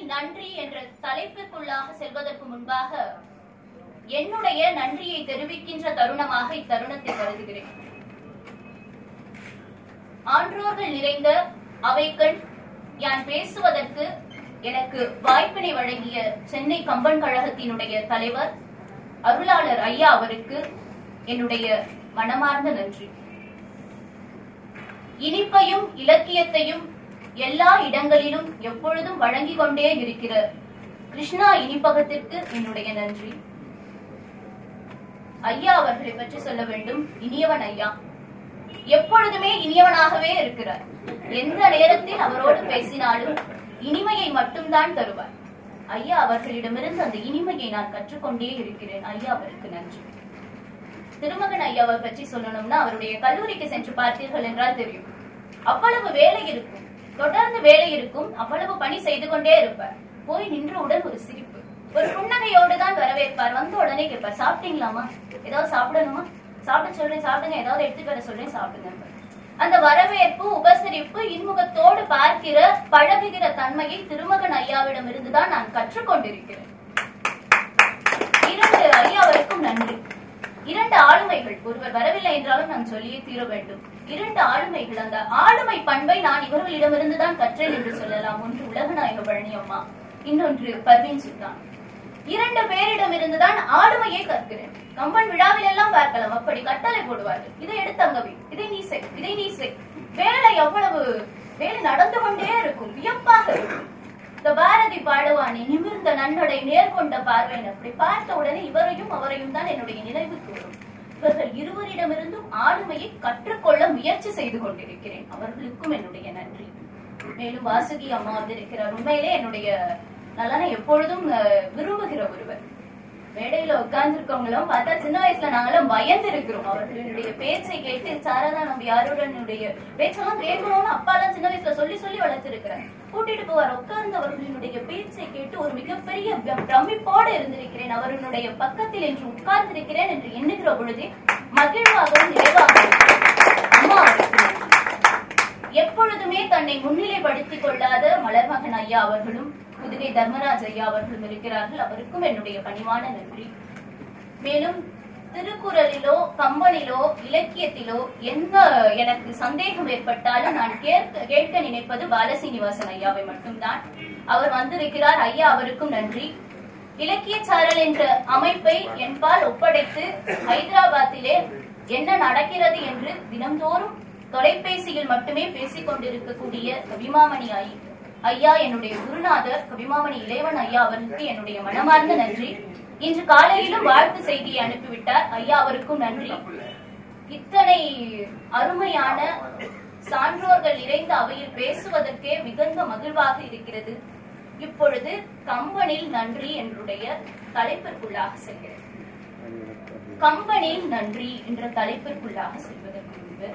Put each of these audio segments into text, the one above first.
நன்றி என்ற தலைப்பிற்குள்ளாக செல்வதற்கு முன்பாக என்னுடைய நன்றியை தெரிவிக்கின்ற தருணமாக இத்தருணத்தை கருதுகிறேன் ஆன்றோர்கள் நிறைந்த அவைக்கண் யான் பேசுவதற்கு எனக்கு வாய்ப்பினை வழங்கிய சென்னை கம்பன் கழகத்தினுடைய தலைவர் அருளாளர் ஐயா அவருக்கு என்னுடைய மனமார்ந்த நன்றி இனிப்பையும் இலக்கியத்தையும் எல்லா இடங்களிலும் எப்பொழுதும் வழங்கிக் கொண்டே இருக்கிற கிருஷ்ணா இனிப்பகத்திற்கு என்னுடைய நன்றி ஐயா அவர்களை பற்றி சொல்ல வேண்டும் இனியவன் ஐயா எப்பொழுதுமே இனியவனாகவே இருக்கிறார் எந்த நேரத்தில் அவரோடு பேசினாலும் இனிமையை மட்டும்தான் தருவார் ஐயா அவர்களிடமிருந்து அந்த இனிமையை நான் கற்றுக்கொண்டே இருக்கிறேன் ஐயா அவருக்கு நன்றி திருமகன் ஐயாவை பற்றி சொல்லணும்னா அவருடைய கல்லூரிக்கு சென்று பார்த்தீர்கள் என்றால் தெரியும் அவ்வளவு வேலை இருக்கும் தொடர்ந்து வேலை இருக்கும் அவ்வளவு பணி செய்து கொண்டே இருப்பார் போய் நின்றவுடன் ஒரு சிரிப்பு ஒரு புன்னகையோடு தான் வரவேற்பார் வந்த உடனே கேட்பார் சாப்பிட்டீங்களாமா ஏதாவது சாப்பிடணுமா சாப்பிட சொல்றேன் சாப்பிடுங்க ஏதாவது எடுத்துட்டு வர சொல்றேன் சாப்பிடுங்க அந்த வரவேற்பு உபசரிப்பு இன்முகத்தோடு பார்க்கிற பழகுகிற தன்மையை திருமகன் ஐயாவிடம் இருந்துதான் நான் கற்றுக்கொண்டிருக்கிறேன் இரண்டு ஐயாவிற்கும் நன்றி இரண்டு ஆளுமைகள் ஒருவர் வரவில்லை என்றாலும் நான் சொல்லியே தீர வேண்டும் இரண்டு ஆளுமைகள் அந்த ஆளுமை பண்பை நான் இவர்களிடமிருந்து தான் கற்றேன் என்று சொல்லலாம் ஒன்று உலகநாயக பழனியம்மா இன்னொன்று பர்வீன் சுல்தான் இரண்டு பேரிடமிருந்து தான் ஆளுமையை கற்கிறேன் கம்பன் விழாவில் எல்லாம் பார்க்கலாம் அப்படி கட்டளை போடுவார்கள் இதை எடுத்தங்கவி இதை நீ செய் இதை நீ செய் வேலை எவ்வளவு வேலை நடந்து கொண்டே இருக்கும் வியப்பாக இருக்கும் இந்த பாரதி பாடுவானே நிமிர்ந்த நன்னடை நேர்கொண்ட பார்வைன் அப்படி பார்த்த உடனே இவரையும் அவரையும் தான் என்னுடைய நினைவுக்கு வரும் இவர்கள் இருவரிடமிருந்தும் ஆளுமையை கற்றுக்கொள்ள முயற்சி செய்து கொண்டிருக்கிறேன் அவர்களுக்கும் என்னுடைய நன்றி மேலும் வாசுகி அம்மா வந்திருக்கிறார் உண்மையிலே என்னுடைய நலனை எப்பொழுதும் அஹ், விரும்புகிற ஒருவர் மேடையில உட்கார்ந்துருக்கவங்களும் பார்த்தா சின்ன வயசுல நாங்களும் பயந்து இருக்கிறோம் அவர்களுடைய பேச்சை கேட்டு சாரதா நம்ம யாருடனுடைய பேச்செல்லாம் கேட்கணும்னு அப்பாலாம் சின்ன வயசுல சொல்லி சொல்லி வளர்த்திருக்கிறேன் கூட்டிட்டு போவார் உட்கார்ந்து அவர்களுடைய பேச்சை கேட்டு ஒரு மிகப்பெரிய பிர- பிரமிப்போடு இருந்திருக்கிறேன் அவர்களுடைய பக்கத்தில் என்று உட்கார்ந்திருக்கிறேன் என்று எண்ணுகிற பொழுதே மகிழ்வாகவும் நிறைவாகவும் அம்மா அவருக்கு நன்றி. எப்பொழுதுமே தன்னை முன்னிலைப்படுத்திக் கொள்ளாத மலர்மகன் ஐயா அவர்களும் புதுகை தர்மராஜ் ஐயா அவர்களும் இருக்கிறார்கள் அவருக்கும் என்னுடைய பணிவான நன்றி மேலும் திருக்குறளிலோ கம்பனிலோ இலக்கியத்திலோ எந்த எனக்கு சந்தேகம் ஏற்பட்டாலும் நான் கேட்க கேட்க நினைப்பது பாலசீனிவாசன் ஐயாவை மட்டும்தான் அவர் வந்திருக்கிறார் ஐயா அவருக்கும் நன்றி இலக்கிய சாரல் என்ற அமைப்பை என்பால் ஒப்படைத்து ஹைதராபாத்திலே என்ன நடக்கிறது என்று தினம்தோறும் தொலைபேசியில் மட்டுமே பேசிக் கொண்டிருக்கக்கூடிய கவிமாமணி ஐ ஐயா என்னுடைய குருநாதர் கவிமாமணி இளைவன் ஐயா அவருக்கு என்னுடைய மனமார்ந்த நன்றி இன்று காலையிலும் வாழ்த்து செய்தியை அனுப்பிவிட்டார் ஐயா அவருக்கும் நன்றி இத்தனை அருமையான சான்றோர்கள் நிறைந்த அவையில் பேசுவதற்கே மிகுந்த மகிழ்வாக இருக்கிறது இப்பொழுது கம்பனில் நன்றி என்றுடைய தலைப்பிற்குள்ளாக செல்கிறது கம்பனில் நன்றி என்ற தலைப்பிற்குள்ளாக செல்வதற்கு முன்பு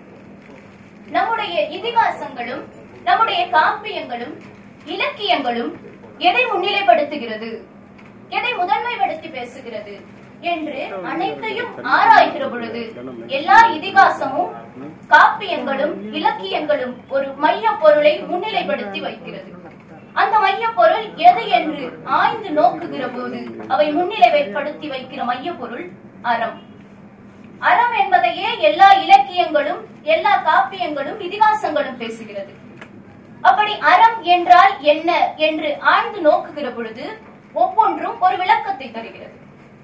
நம்முடைய இதிகாசங்களும் நம்முடைய காப்பியங்களும் இலக்கியங்களும் எதை முன்னிலைப்படுத்துகிறது எதை முதன்மைப்படுத்தி பேசுகிறது என்று அனைத்தையும் ஆராய்கிற பொழுது எல்லா இதிகாசமும் காப்பியங்களும் இலக்கியங்களும் ஒரு மைய பொருளை முன்னிலைப்படுத்தி வைக்கிறது அந்த மைய பொருள் எது என்று ஆய்ந்து நோக்குகிற போது அவை முன்னிலைப்படுத்தி வைக்கிற மைய பொருள் அறம் அறம் என்பதையே எல்லா இலக்கியங்களும் எல்லா காப்பியங்களும் இதிகாசங்களும் பேசுகிறது அப்படி அறம் என்றால் என்ன என்று ஆழ்ந்து நோக்குகிற பொழுது ஒவ்வொன்றும் ஒரு விளக்கத்தை தருகிறது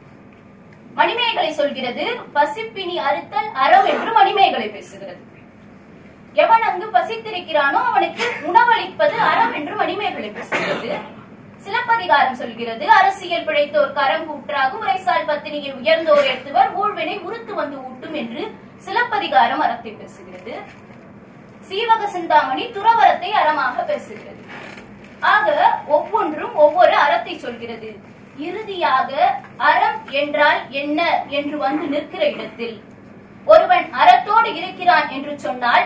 மணிமேகலை சொல்கிறது பசிப்பினி அறுத்தல் அறம் என்று மணிமேகலை பேசுகிறது எவன் அங்கு பசித்திருக்கிறானோ அவனுக்கு உணவளிப்பது அறம் என்று மணிமேகலை பேசுகிறது சிலப்பதிகாரம் சொல்கிறது அரசியல் பிழைத்தோர் கரம் கூற்றாகும் உரைசால் பத்தினியை உயர்ந்தோர் ஏற்றுவர் ஊழ்வினை உறுத்து வந்து ஊட்டும் என்று சிலப்பதிகாரம் அறத்தை பேசுகிறது சீவக சிந்தாமணி துறவரத்தை அறமாக பேசுகிறது ஆக ஒவ்வொன்றும் ஒவ்வொரு அறத்தை சொல்கிறது இறுதியாக அறம் என்றால் என்ன என்று வந்து நிற்கிற இடத்தில் ஒருவன் அறத்தோடு இருக்கிறான் என்று சொன்னால்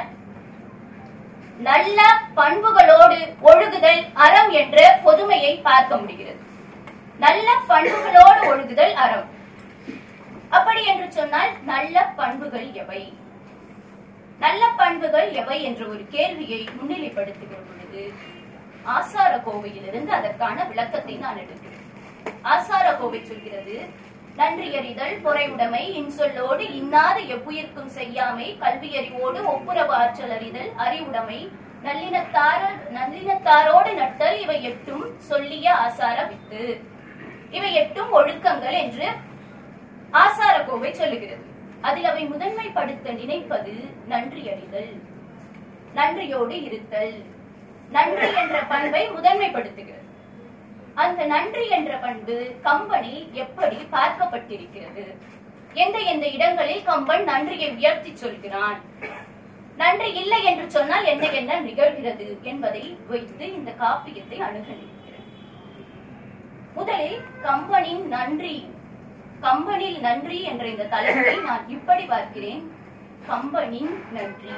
நல்ல பண்புகளோடு ஒழுகுதல் அறம் என்ற பொதுமையை பார்க்க முடிகிறது நல்ல பண்புகளோடு ஒழுகுதல் அறம் அப்படி என்று சொன்னால் நல்ல பண்புகள் எவை நல்ல பண்புகள் எவை என்ற ஒரு கேள்வியை முன்னிலைப்படுத்துகிற பொழுது ஆசார கோவையிலிருந்து அதற்கான விளக்கத்தை நான் எடுக்கிறேன் ஆசார கோவை சொல்கிறது நன்றியறிதல் பொறையுடைமை இன்சொல்லோடு இன்னாத எவ்வுயிர்க்கும் செய்யாமை கல்வியறிவோடு ஒப்புரவு ஆற்றல் அறிதல் அறிவுடைமை நல்லினத்தார நல்லினத்தாரோடு நட்டல் இவை எட்டும் சொல்லிய ஆசார வித்து இவை எட்டும் ஒழுக்கங்கள் என்று ஆசார கோவை சொல்லுகிறது அதில் அவை முதன்மைப்படுத்த நினைப்பது நன்றியறிதல் நன்றியோடு இருத்தல் நன்றி என்ற பண்பை முதன்மைப்படுத்துகிறது அந்த நன்றி என்ற பண்பு கம்பனில் எப்படி பார்க்கப்பட்டிருக்கிறது எந்த எந்த இடங்களில் கம்பன் நன்றியை உயர்த்தி சொல்கிறான் நன்றி இல்லை என்று சொன்னால் என்ன என்ன நிகழ்கிறது என்பதை வைத்து இந்த காப்பியத்தை அணுக நினைக்கிறேன் முதலில் கம்பனின் நன்றி கம்பனில் நன்றி என்ற இந்த தலைப்பை நான் இப்படி பார்க்கிறேன் கம்பனின் நன்றி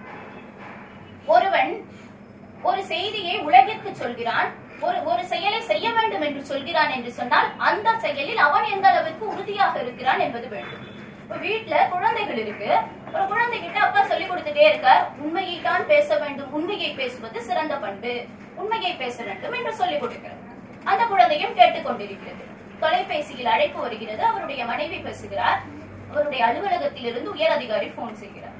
ஒருவன் ஒரு செய்தியை உலகிற்கு சொல்கிறான் ஒரு ஒரு செயலை செய்ய வேண்டும் என்று சொல்கிறான் என்று சொன்னால் அந்த செயலில் அவன் எந்த அளவுக்கு உறுதியாக இருக்கிறான் என்பது வேண்டும் இப்ப வீட்டுல குழந்தைகள் இருக்கு ஒரு குழந்தைகிட்ட அப்பா சொல்லி கொடுத்துட்டே இருக்கார் உண்மையை தான் பேச வேண்டும் உண்மையை பேசுவது சிறந்த பண்பு உண்மையை பேச வேண்டும் என்று சொல்லிக் கொடுக்கிறார் அந்த குழந்தையும் கேட்டுக்கொண்டிருக்கிறது தொலைபேசியில் அழைப்பு வருகிறது அவருடைய மனைவி பேசுகிறார் அவருடைய அலுவலகத்தில் இருந்து உயர் அதிகாரி போன் செய்கிறார்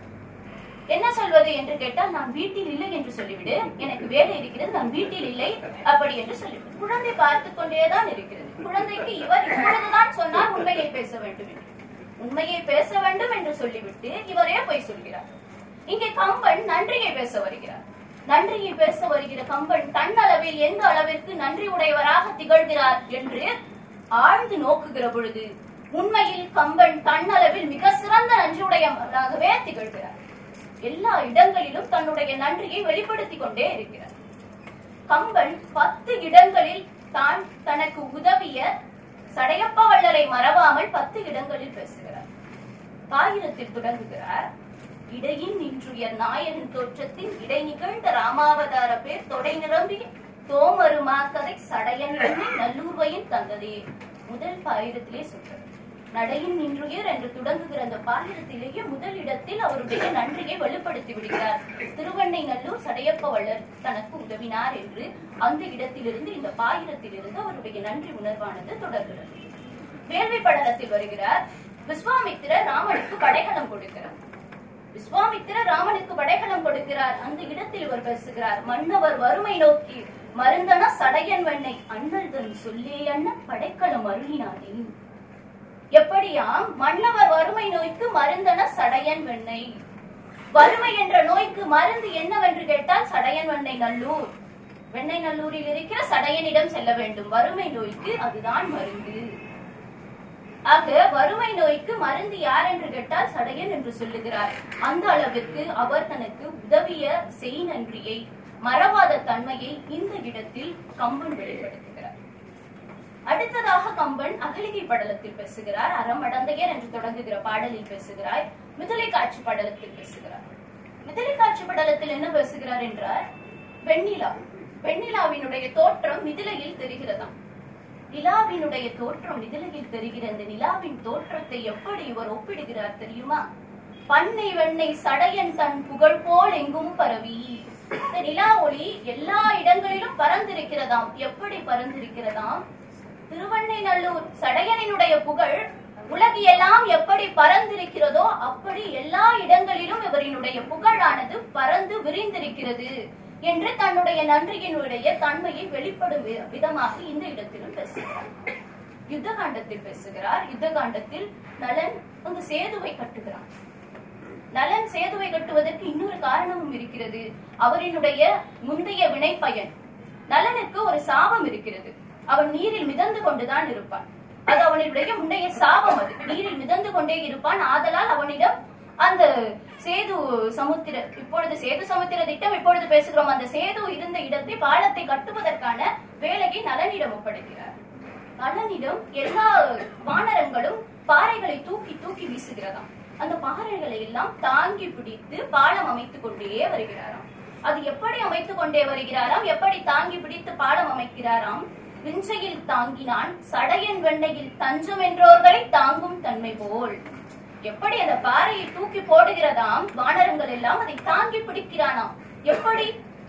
என்ன சொல்வது என்று கேட்டால் நான் வீட்டில் இல்லை என்று சொல்லிவிடு எனக்கு வேலை இருக்கிறது நான் வீட்டில் இல்லை அப்படி என்று சொல்லிவிடு குழந்தை பார்த்து கொண்டேதான் இருக்கிறது குழந்தைக்கு இவர் இப்பொழுதுதான் சொன்னால் உண்மையை பேச வேண்டும் என்று உண்மையை பேச வேண்டும் என்று சொல்லிவிட்டு இவரே போய் சொல்கிறார் இங்கே கம்பன் நன்றியை பேச வருகிறார் நன்றியை பேச வருகிற கம்பன் தன்னளவில் எந்த அளவிற்கு நன்றி உடையவராக திகழ்கிறார் என்று ஆழ்ந்து நோக்குகிற பொழுது உண்மையில் கம்பன் தன்னளவில் மிக சிறந்த நன்றியுடையவராகவே திகழ்கிறார் எல்லா இடங்களிலும் தன்னுடைய நன்றியை வெளிப்படுத்திக் கொண்டே இருக்கிறார் கம்பன் பத்து இடங்களில் தான் தனக்கு உதவிய சடையப்ப வள்ளலை மறவாமல் பத்து இடங்களில் பேசுகிறார் பாயிரத்தில் தொடங்குகிறார் இடையின் நின்றுயர் நாயகன் தோற்றத்தின் இடை நிகழ்ந்த ராமாவதார பேர் தொடை நிரம்பி தோமருமா கதை சடையன் எண்ணி நல்லூர்வையின் தந்ததே முதல் பாயிரத்திலே சொல்றார் நடையின் நின்றுயர் என்று தொடங்குகிற அந்த பாயிரத்திலேயே முதல் இடத்தில் அவருடைய நன்றியை வெளிப்படுத்தி விடுகிறார் திருவண்ணை நல்லூர் சடையப்ப வள்ளர் தனக்கு உதவினார் என்று அந்த இடத்திலிருந்து இந்த பாயிரத்திலிருந்து அவருடைய நன்றி உணர்வானது தொடர்கிறது வேள்வி படலத்தில் வருகிறார் விஸ்வாமித்திரர் ராமனுக்கு படைகளம் கொடுக்கிறார் விஸ்வாமித்திரர் ராமனுக்கு படைகளம் கொடுக்கிறார் அந்த இடத்தில் இவர் பேசுகிறார் மன்னவர் வறுமை நோக்கி மருந்தன சடையன் வெண்ணை அண்ணல் தன் சொல்லே அண்ண படைக்களம் அருளினானே எப்படியாம் மன்னவர் வறுமை நோய்க்கு மருந்தன சடையன் வெண்ணெய் வறுமை என்ற நோய்க்கு மருந்து என்னவென்று கேட்டால் சடையன் வெண்ணெய் நல்லூர் வெண்ணெய் நல்லூரில் இருக்கிற சடையனிடம் செல்ல வேண்டும் வறுமை நோய்க்கு அதுதான் மருந்து ஆக வறுமை நோய்க்கு மருந்து யார் என்று கேட்டால் சடையன் என்று சொல்லுகிறார் அந்த அளவிற்கு அவர் தனக்கு உதவிய செய் நன்றியை மறவாத தன்மையை இந்த இடத்தில் கம்பன் வெளிப்படுத்துகிறார் அடுத்ததாக கம்பன் அகலிகை படலத்தில் பேசுகிறார் அறமடந்தையர் என்று தொடங்குகிற பாடலில் பேசுகிறார் மிதிலை காட்சி படலத்தில் பேசுகிறார் மிதிலை காட்சி படலத்தில் என்ன பேசுகிறார் என்றால் வெண்ணிலா வெண்ணிலாவினுடைய தோற்றம் மிதிலையில் தெரிகிறதாம் நிலாவினுடைய தோற்றம் மிதிலையில் தெரிகிற இந்த நிலாவின் தோற்றத்தை எப்படி இவர் ஒப்பிடுகிறார் தெரியுமா பண்ணை வெண்ணெய் சடையன் தன் புகழ் போல் எங்கும் பரவி இந்த நிலா ஒளி எல்லா இடங்களிலும் பறந்திருக்கிறதாம் எப்படி பறந்திருக்கிறதாம் திருவண்ணைநல்லூர் சடையனினுடைய புகழ் உலகியெல்லாம் எப்படி பறந்திருக்கிறதோ அப்படி எல்லா இடங்களிலும் இவரினுடைய புகழானது பறந்து விரிந்திருக்கிறது என்று தன்னுடைய நன்றியினுடைய தன்மையை வெளிப்படும் வி- விதமாக இந்த இடத்திலும் பேசுகிறார் யுத்த காண்டத்தில் பேசுகிறார் யுத்த காண்டத்தில் நலன் அந்த சேதுவை கட்டுகிறான் நலன் சேதுவை கட்டுவதற்கு இன்னொரு காரணமும் இருக்கிறது அவரினுடைய முந்தைய வினை பயன் நலனுக்கு ஒரு சாபம் இருக்கிறது அவன் நீரில் மிதந்து கொண்டுதான் இருப்பான் அது அவனுடைய முந்தைய சாபம் அது நீரில் மிதந்து கொண்டே இருப்பான் ஆதலால் அவனிடம் அந்த சேது சமுத்திர இப்பொழுது சேது சமுத்திர திட்டம் இப்பொழுது பேசுகிறோம் அந்த சேது இருந்த இடத்தை பாலத்தை கட்டுவதற்கான வேலையை நலனிடம் ஒப்படைக்கிறார் நலனிடம் எல்லா வானரங்களும் பாறைகளை தூக்கி தூக்கி வீசுகிறதாம் அந்த பாறைகளை எல்லாம் தாங்கி பிடித்து பாலம் அமைத்துக் கொண்டே வருகிறாராம் அது எப்படி அமைத்துக் கொண்டே வருகிறாராம் எப்படி தாங்கி பிடித்து பாலம் அமைக்கிறாராம் விஞ்சையில் தாங்கினான் சடையன் வெண்ணையில் தஞ்சம் என்றோர்களை தாங்கும் தன்மை போல் எப்படி அந்த பாறையை தூக்கி போடுகிறதாம் வானரங்கள் எல்லாம் அதை தாங்கி பிடிக்கிறானாம் எப்படி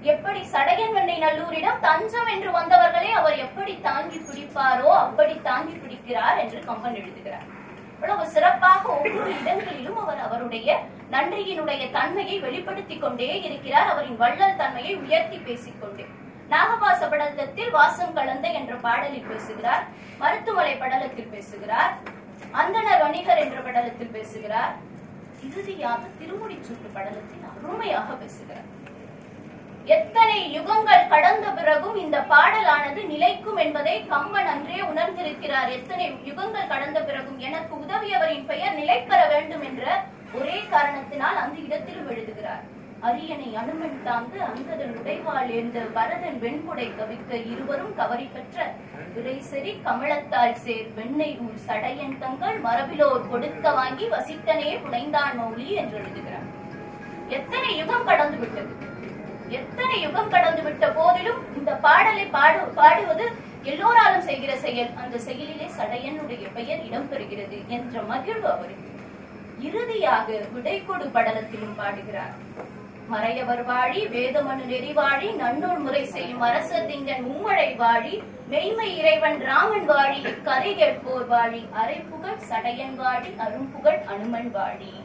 எப்படி சடையன் வெண்ணை நல்லூரிடம் தஞ்சம் என்று வந்தவர்களை அவர் எப்படி தாங்கி பிடிப்பாரோ அப்படி தாங்கி பிடிக்கிறார் என்று கம்பன் எழுதுகிறார் இவ்வளவு சிறப்பாக ஒவ்வொரு இடங்களிலும் அவர் அவருடைய நன்றியினுடைய தன்மையை வெளிப்படுத்திக் கொண்டே இருக்கிறார் அவரின் வள்ளல் தன்மையை உயர்த்தி பேசிக்கொண்டே நாகபாச படலத்தில் வாசம் கலந்த என்ற பாடலில் பேசுகிறார் மருத்துவமனை படலத்தில் பேசுகிறார் அந்தணர் வணிகர் என்ற படலத்தில் பேசுகிறார் இறுதியாக திருமுடி சுற்று படலத்தில் அருமையாக பேசுகிறார் எத்தனை யுகங்கள் கடந்த பிறகும் இந்த பாடலானது நிலைக்கும் என்பதை கம்பன் அன்றே உணர்ந்திருக்கிறார் எத்தனை யுகங்கள் கடந்த பிறகும் எனக்கு உதவியவரின் பெயர் நிலைப்பெற வேண்டும் என்ற ஒரே காரணத்தினால் அந்த இடத்திலும் எழுதுகிறார் அரியணை அனுமன் தாங்கு அங்கதன் உடைவாள் எழுந்த பரதன் வெண்குடை கவிக்க இருவரும் கவரி பெற்ற விரைசெறி கமலத்தால் சேர் வெண்ணெய் ஊர் சடையன் தங்கள் மரபிலோர் கொடுக்க வாங்கி வசித்தனே புனைந்தான் மௌலி என்று எழுதுகிறார் எத்தனை யுகம் கடந்து விட்டது எத்தனை யுகம் கடந்து விட்ட போதிலும் இந்த பாடலை பாடு பாடுவது எல்லோராலும் செய்கிற செயல் அந்த செயலிலே சடையனுடைய பெயர் இடம்பெறுகிறது என்ற மகிழ்வு அவருக்கு இறுதியாக விடைகொடு படலத்திலும் பாடுகிறார் மறையவர் வாழி வேதமனு நெறிவாழி நன்னூல் முறை செய்யும் அரசர் திங்கன் மும்மழை வாழி மெய்மை இறைவன் ராமன் வாழி கரை கேட்போர் வாழி அரைப்புகழ் சடையன் வாழி அரும்புகழ் அனுமன் வாழி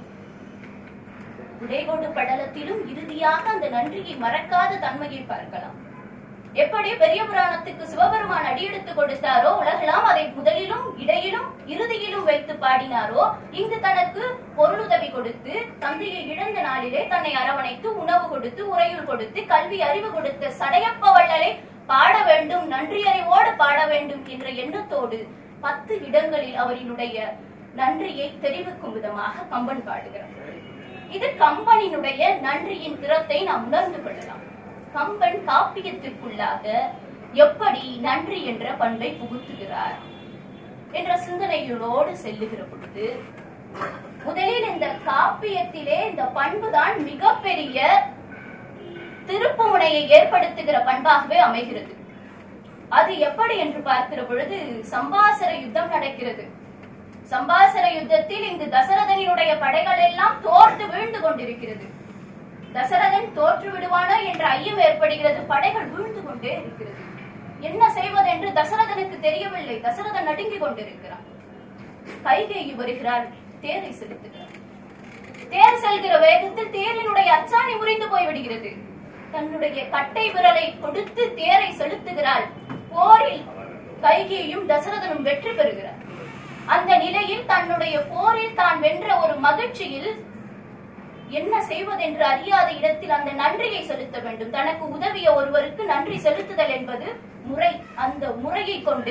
விடைகொடு படலத்திலும் இறுதியாக அந்த நன்றியை மறக்காத தன்மையை பார்க்கலாம் எப்படி பெரிய புராணத்துக்கு சிவபெருமான் அடியெடுத்து கொடுத்தாரோ உலகெல்லாம் அதை முதலிலும் இடையிலும் இறுதியிலும் வைத்து பாடினாரோ இங்கு தனக்கு பொருளுதவி கொடுத்து தந்தையை இழந்த நாளிலே தன்னை அரவணைத்து உணவு கொடுத்து உறையுள் கொடுத்து கல்வி அறிவு கொடுத்த சடையப்ப வள்ளலை பாட வேண்டும் நன்றி அறிவோடு பாட வேண்டும் என்ற எண்ணத்தோடு பத்து இடங்களில் அவரினுடைய நன்றியை தெரிவிக்கும் விதமாக கம்பன் பாடுகிறார் இது கம்பனினுடைய நன்றியின் திறத்தை நாம் உணர்ந்து கொள்ளலாம் கம்பன் காப்பியத்திற்குள்ளாக எப்படி நன்றி என்ற பண்பை புகுத்துகிறார் என்ற சிந்தனைகளோடு செல்லுகிற பொழுது முதலில் இந்த காப்பியத்திலே இந்த பண்புதான் மிகப்பெரிய திருப்புமுனையை ஏற்படுத்துகிற பண்பாகவே அமைகிறது அது எப்படி என்று பார்க்கிற பொழுது சம்பாசர யுத்தம் நடக்கிறது சம்பாசர யுத்தத்தில் இங்கு தசரதனினுடைய படைகள் எல்லாம் தோற்று வீழ்ந்து கொண்டிருக்கிறது தசரதன் தோற்று விடுவானா என்ற ஐயம் ஏற்படுகிறது படைகள் வீழ்ந்து கொண்டே இருக்கிறது என்ன செய்வது என்று தசரதனுக்கு தெரியவில்லை தசரதன் நடுங்கிக் கொண்டிருக்கிறான் கைகேயி வருகிறார் தேரை செலுத்துகிறார் தேர் செல்கிற வேகத்தில் தேரினுடைய அச்சாணி முறிந்து போய்விடுகிறது தன்னுடைய கட்டை விரலை கொடுத்து தேரை செலுத்துகிறாள் போரில் கைகேயும் தசரதனும் வெற்றி பெறுகிறார் அந்த நிலையில் தன்னுடைய போரில் தான் வென்ற ஒரு மகிழ்ச்சியில் என்ன செய்வதென்று அறியாத இடத்தில் அந்த நன்றியை செலுத்த வேண்டும் தனக்கு உதவிய ஒருவருக்கு நன்றி செலுத்துதல் என்பது முறை அந்த முறையை கொண்டு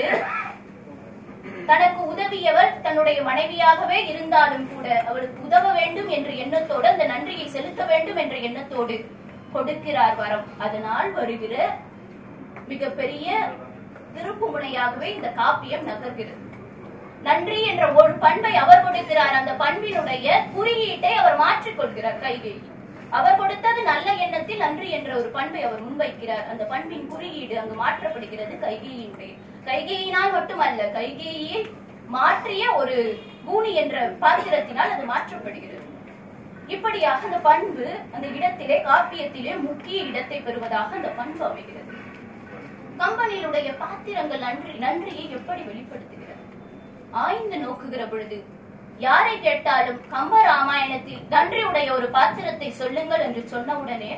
தனக்கு உதவியவர் தன்னுடைய மனைவியாகவே இருந்தாலும் கூட அவளுக்கு உதவ வேண்டும் என்ற எண்ணத்தோடு அந்த நன்றியை செலுத்த வேண்டும் என்ற எண்ணத்தோடு கொடுக்கிறார் வரம் அதனால் வருகிற மிகப்பெரிய திருப்புமுனையாகவே இந்த காப்பியம் நகர்கிறது நன்றி என்ற ஒரு பண்பை அவர் கொடுக்கிறார் அந்த பண்பினுடைய குறியீட்டை அவர் மாற்றிக் கொள்கிறார் கைகேயி அவர் கொடுத்தது நல்ல எண்ணத்தில் நன்றி என்ற ஒரு பண்பை அவர் முன்வைக்கிறார் அந்த பண்பின் குறியீடு அங்கு மாற்றப்படுகிறது கைகேயினுடைய கைகேயினால் மட்டுமல்ல கைகேயியை மாற்றிய ஒரு பூனி என்ற பாத்திரத்தினால் அது மாற்றப்படுகிறது இப்படியாக அந்த பண்பு அந்த இடத்திலே காப்பியத்திலே முக்கிய இடத்தை பெறுவதாக அந்த பண்பு அமைகிறது கம்பனிலுடைய பாத்திரங்கள் நன்றி நன்றியை எப்படி வெளிப்படுத்துகிறது ஆய்ந்து நோக்குகிற பொழுது யாரை கேட்டாலும் கம்ப ராமாயணத்தில் நன்றியுடைய ஒரு பாத்திரத்தை சொல்லுங்கள் என்று சொன்னவுடனே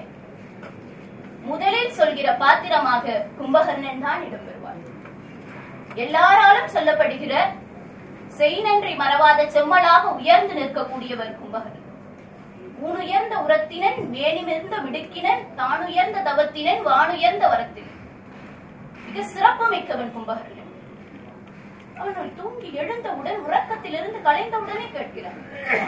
முதலில் சொல்கிற பாத்திரமாக கும்பகர்ணன் தான் இடம்பெறுவார் எல்லாராலும் சொல்லப்படுகிற செய் நன்றி மறவாத செம்மலாக உயர்ந்து நிற்கக்கூடியவர் கும்பகர்ணன் ஊனுயர்ந்த உரத்தினன் மேனிமிருந்த விடுக்கினன் தானுயர்ந்த தவத்தினன் வானுயர்ந்த வரத்தினன் மிக சிறப்பு மிக்கவன் கும்பகர்ணன் அவன் தூங்கி எழுந்தவுடன் உறக்கத்திலிருந்து கலைந்தவுடனே கேட்கிறான்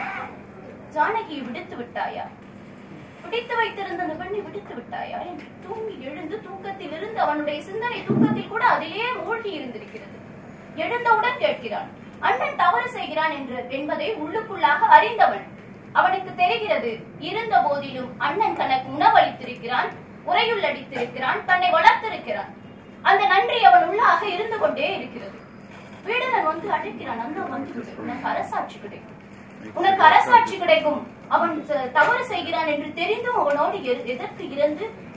ஜானகியை விடுத்து விட்டாயா பிடித்து வைத்திருந்த அந்த பெண்ணை விடுத்து விட்டாயா என்று தூங்கி எழுந்து தூக்கத்தில் இருந்து அவனுடைய சிந்தனை தூக்கத்தில் கூட அதிலே மூழ்கி இருந்திருக்கிறது எழுந்தவுடன் கேட்கிறான் அண்ணன் தவறு செய்கிறான் என்று என்பதை உள்ளுக்குள்ளாக அறிந்தவன் அவனுக்கு தெரிகிறது இருந்த போதிலும் அண்ணன் தனக்கு உணவளித்திருக்கிறான் உரையுள் அடித்திருக்கிறான் தன்னை வளர்த்திருக்கிறான் அந்த நன்றி அவன் உள்ளாக இருந்து கொண்டே இருக்கிறது வீடனன் வந்து அழைக்கிறான் அண்ணன் வந்து விடு. உனக்கு அரசாட்சி கிடைக்கும் உனக்கு அரசாட்சி கிடைக்கும் அவன் ச- தவறு செய்கிறான் என்று தெரிந்தும் அவனோடு எ- எதற்கு இருந்து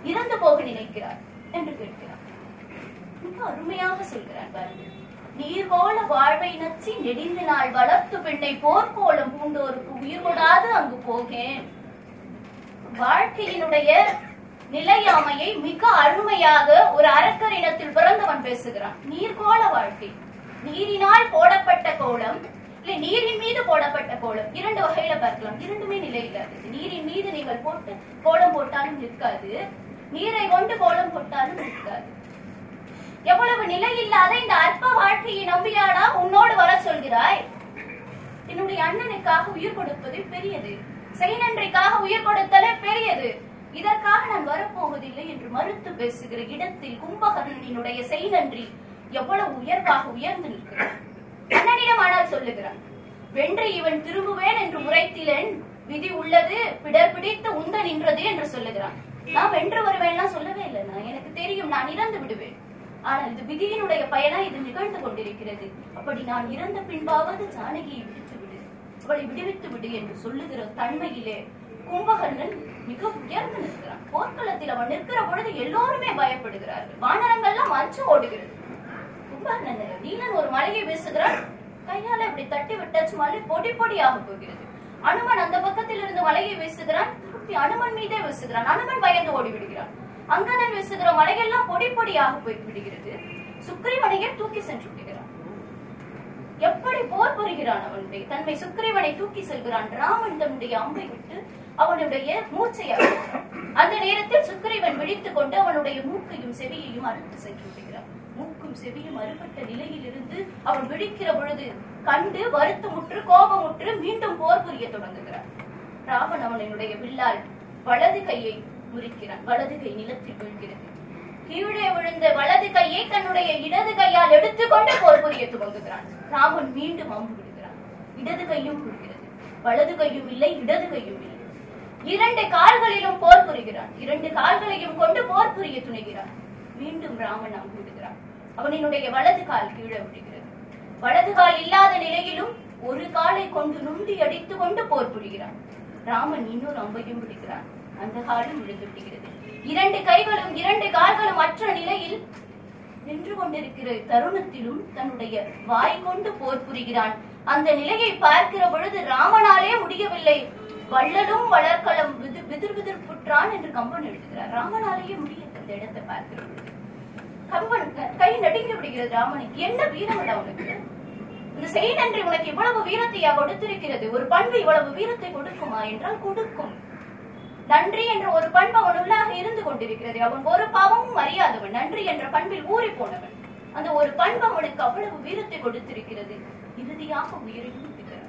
இறந்து போக நினைக்கிறார் என்று கேட்கிறார் மிக அருமையாக சொல்கிறார் பாருங்கள் நீர்கோள வாழ்வை நச்சி நெடிந்த நாள் வளர்த்து பெண்ணை போர்க்கோலம் பூண்டோருக்கு உயிர் கொடாது அங்கு போகேன் வாழ்க்கையினுடைய நிலையாமையை மிக அருமையாக ஒரு அரக்கர் இனத்தில் பிறந்தவன் பேசுகிறான் நீர்கோள வாழ்க்கை நீரினால் போடப்பட்ட கோலம் இல்லை நீரின் மீது போடப்பட்ட கோலம் இரண்டு வகையில பார்க்கலாம் இரண்டுமே நிலை இல்லாதது நீரின் மீது நீங்கள் போட்டு கோலம் போட்டாலும் நிற்காது நீரை கொண்டு கோலம் போட்டாலும் நிற்காது எவ்வளவு நிலை இல்லாத இந்த அற்ப வாழ்க்கையை நம்பியாடா உன்னோடு வர சொல்கிறாய் என்னுடைய அண்ணனுக்காக உயிர் கொடுப்பது பெரியது செய்நன்றிக்காக உயிர் கொடுத்தலே பெரியது இதற்காக நான் வரப்போவதில்லை என்று மறுத்து பேசுகிற இடத்தில் கும்பகர்ணனினுடைய செய்நன்றி எவ்வளவு உயர்வாக உயர்ந்து நிற்கிறார் அண்ணனிடம் ஆனால் சொல்லுகிறான் வென்று இவன் திரும்புவேன் என்று உரைத்திலன் விதி உள்ளது பிடர் பிடித்து உந்த நின்றது என்று சொல்லுகிறான் நான் வென்று வருவேன்லாம் சொல்லவே இல்லை நான் எனக்கு தெரியும் நான் இறந்து விடுவேன் ஆனால் இது விதியினுடைய பயனா இது நிகழ்ந்து கொண்டிருக்கிறது அப்படி நான் இறந்த பின்பாவது ஜானகியை விடுத்து விடு அவளை விடுவித்து விடு என்று சொல்லுகிற தன்மையிலே கும்பகர்ணன் மிக உயர்ந்து நிற்கிறான் போர்க்களத்தில் அவன் நிற்கிற பொழுது எல்லோருமே பயப்படுகிறார்கள் வானரங்கள்லாம் அஞ்சு ஓடுகிறது கும்பகர்ணன் நீலன் ஒரு மலையை வீசுகிறான் கையால இப்படி தட்டி விட்டாச்சு மலை பொடி பொடியாக போகிறது அனுமன் அந்த பக்கத்தில் இருந்து மலையை வீசுகிறான் திருப்பி அனுமன் மீதே வீசுகிறான் அனுமன் பயந்து ஓடி விடுகிறான் அங்கதன் வீசுகிற மலையெல்லாம் பொடி பொடியாக போய் விடுகிறது சுக்ரீவனையே தூக்கி சென்று விடுகிறான் எப்படி போர் புரிகிறான் அவனுடைய தன்மை சுக்ரீவனை தூக்கி செல்கிறான் ராமன் தன்னுடைய அம்பை விட்டு அவனுடைய மூச்சை அறுக்கிறான் அந்த நேரத்தில் சுக்ரீவன் விழித்துக் கொண்டு அவனுடைய மூக்கையும் செவியையும் அறுத்து சென்று விடுகிறான் மூக்கும் செவியும் அறுபட்ட நிலையில் இருந்து அவன் விழிக்கிற பொழுது கண்டு வருத்தமுற்று கோபமுற்று மீண்டும் போர் புரிய தொடங்குகிறான் ராவன் அவனுடைய வில்லால் வலது கையை முறிக்கிறான் வலது கை நிலத்தில் விழுகிறது கீழே விழுந்த வலது கையை தன்னுடைய இடது கையால் எடுத்துக்கொண்டு போர் புரிய துவங்குகிறான் ராமன் மீண்டும் அம்பு விடுகிறான் இடது கையும் விழுகிறது வலது கையும் இல்லை இடது கையும் இல்லை இரண்டு கால்களிலும் போர் புரிகிறான் இரண்டு கால்களையும் கொண்டு போர் புரிய துணிகிறான் மீண்டும் ராமன் அம்பு விடுகிறான் அவனினுடைய வலது கால் கீழே விடுகிறது வலது கால் இல்லாத நிலையிலும் ஒரு காலை கொண்டு நுண்டி அடித்துக் கொண்டு போர் புரிகிறான் ராமன் இன்னொரு அம்பையும் விடுகிறான் அந்த காலும் விழுந்து விடுகிறது இரண்டு கைகளும் இரண்டு கால்களும் அற்ற நிலையில் நின்று கொண்டிருக்கிற தருணத்திலும் தன்னுடைய வாய் கொண்டு போர் புரிகிறான் அந்த நிலையை பார்க்கிற பொழுது ராமனாலே முடியவில்லை வள்ளலும் வளர்க்களம் விது விதிர் விதிர் புற்றான் என்று கம்பன் எழுதுகிறார் ராமனாலேயே முடியல அந்த இடத்தை பார்க்கிற பொழுது கம்பன் க- கை நடுங்கி விடுகிறது ராமனுக்கு என்ன வீரம் அவனுக்கு இந்த செய் நன்றி உனக்கு இவ்வளவு வீரத்தையா கொடுத்திருக்கிறது ஒரு பண்பு இவ்வளவு வீரத்தை கொடுக்குமா என்றால் கொடுக்கும் நன்றி என்ற ஒரு பண்பு அவன் உள்ளாக இருந்து கொண்டிருக்கிறது அவன் ஒரு பாவமும் அறியாதவன் நன்றி என்ற பண்பில் ஊறி போனவன் அந்த ஒரு பண்பு அவனுக்கு அவ்வளவு வீரத்தை கொடுத்திருக்கிறது இறுதியாக உயிரையும் விடுகிறான்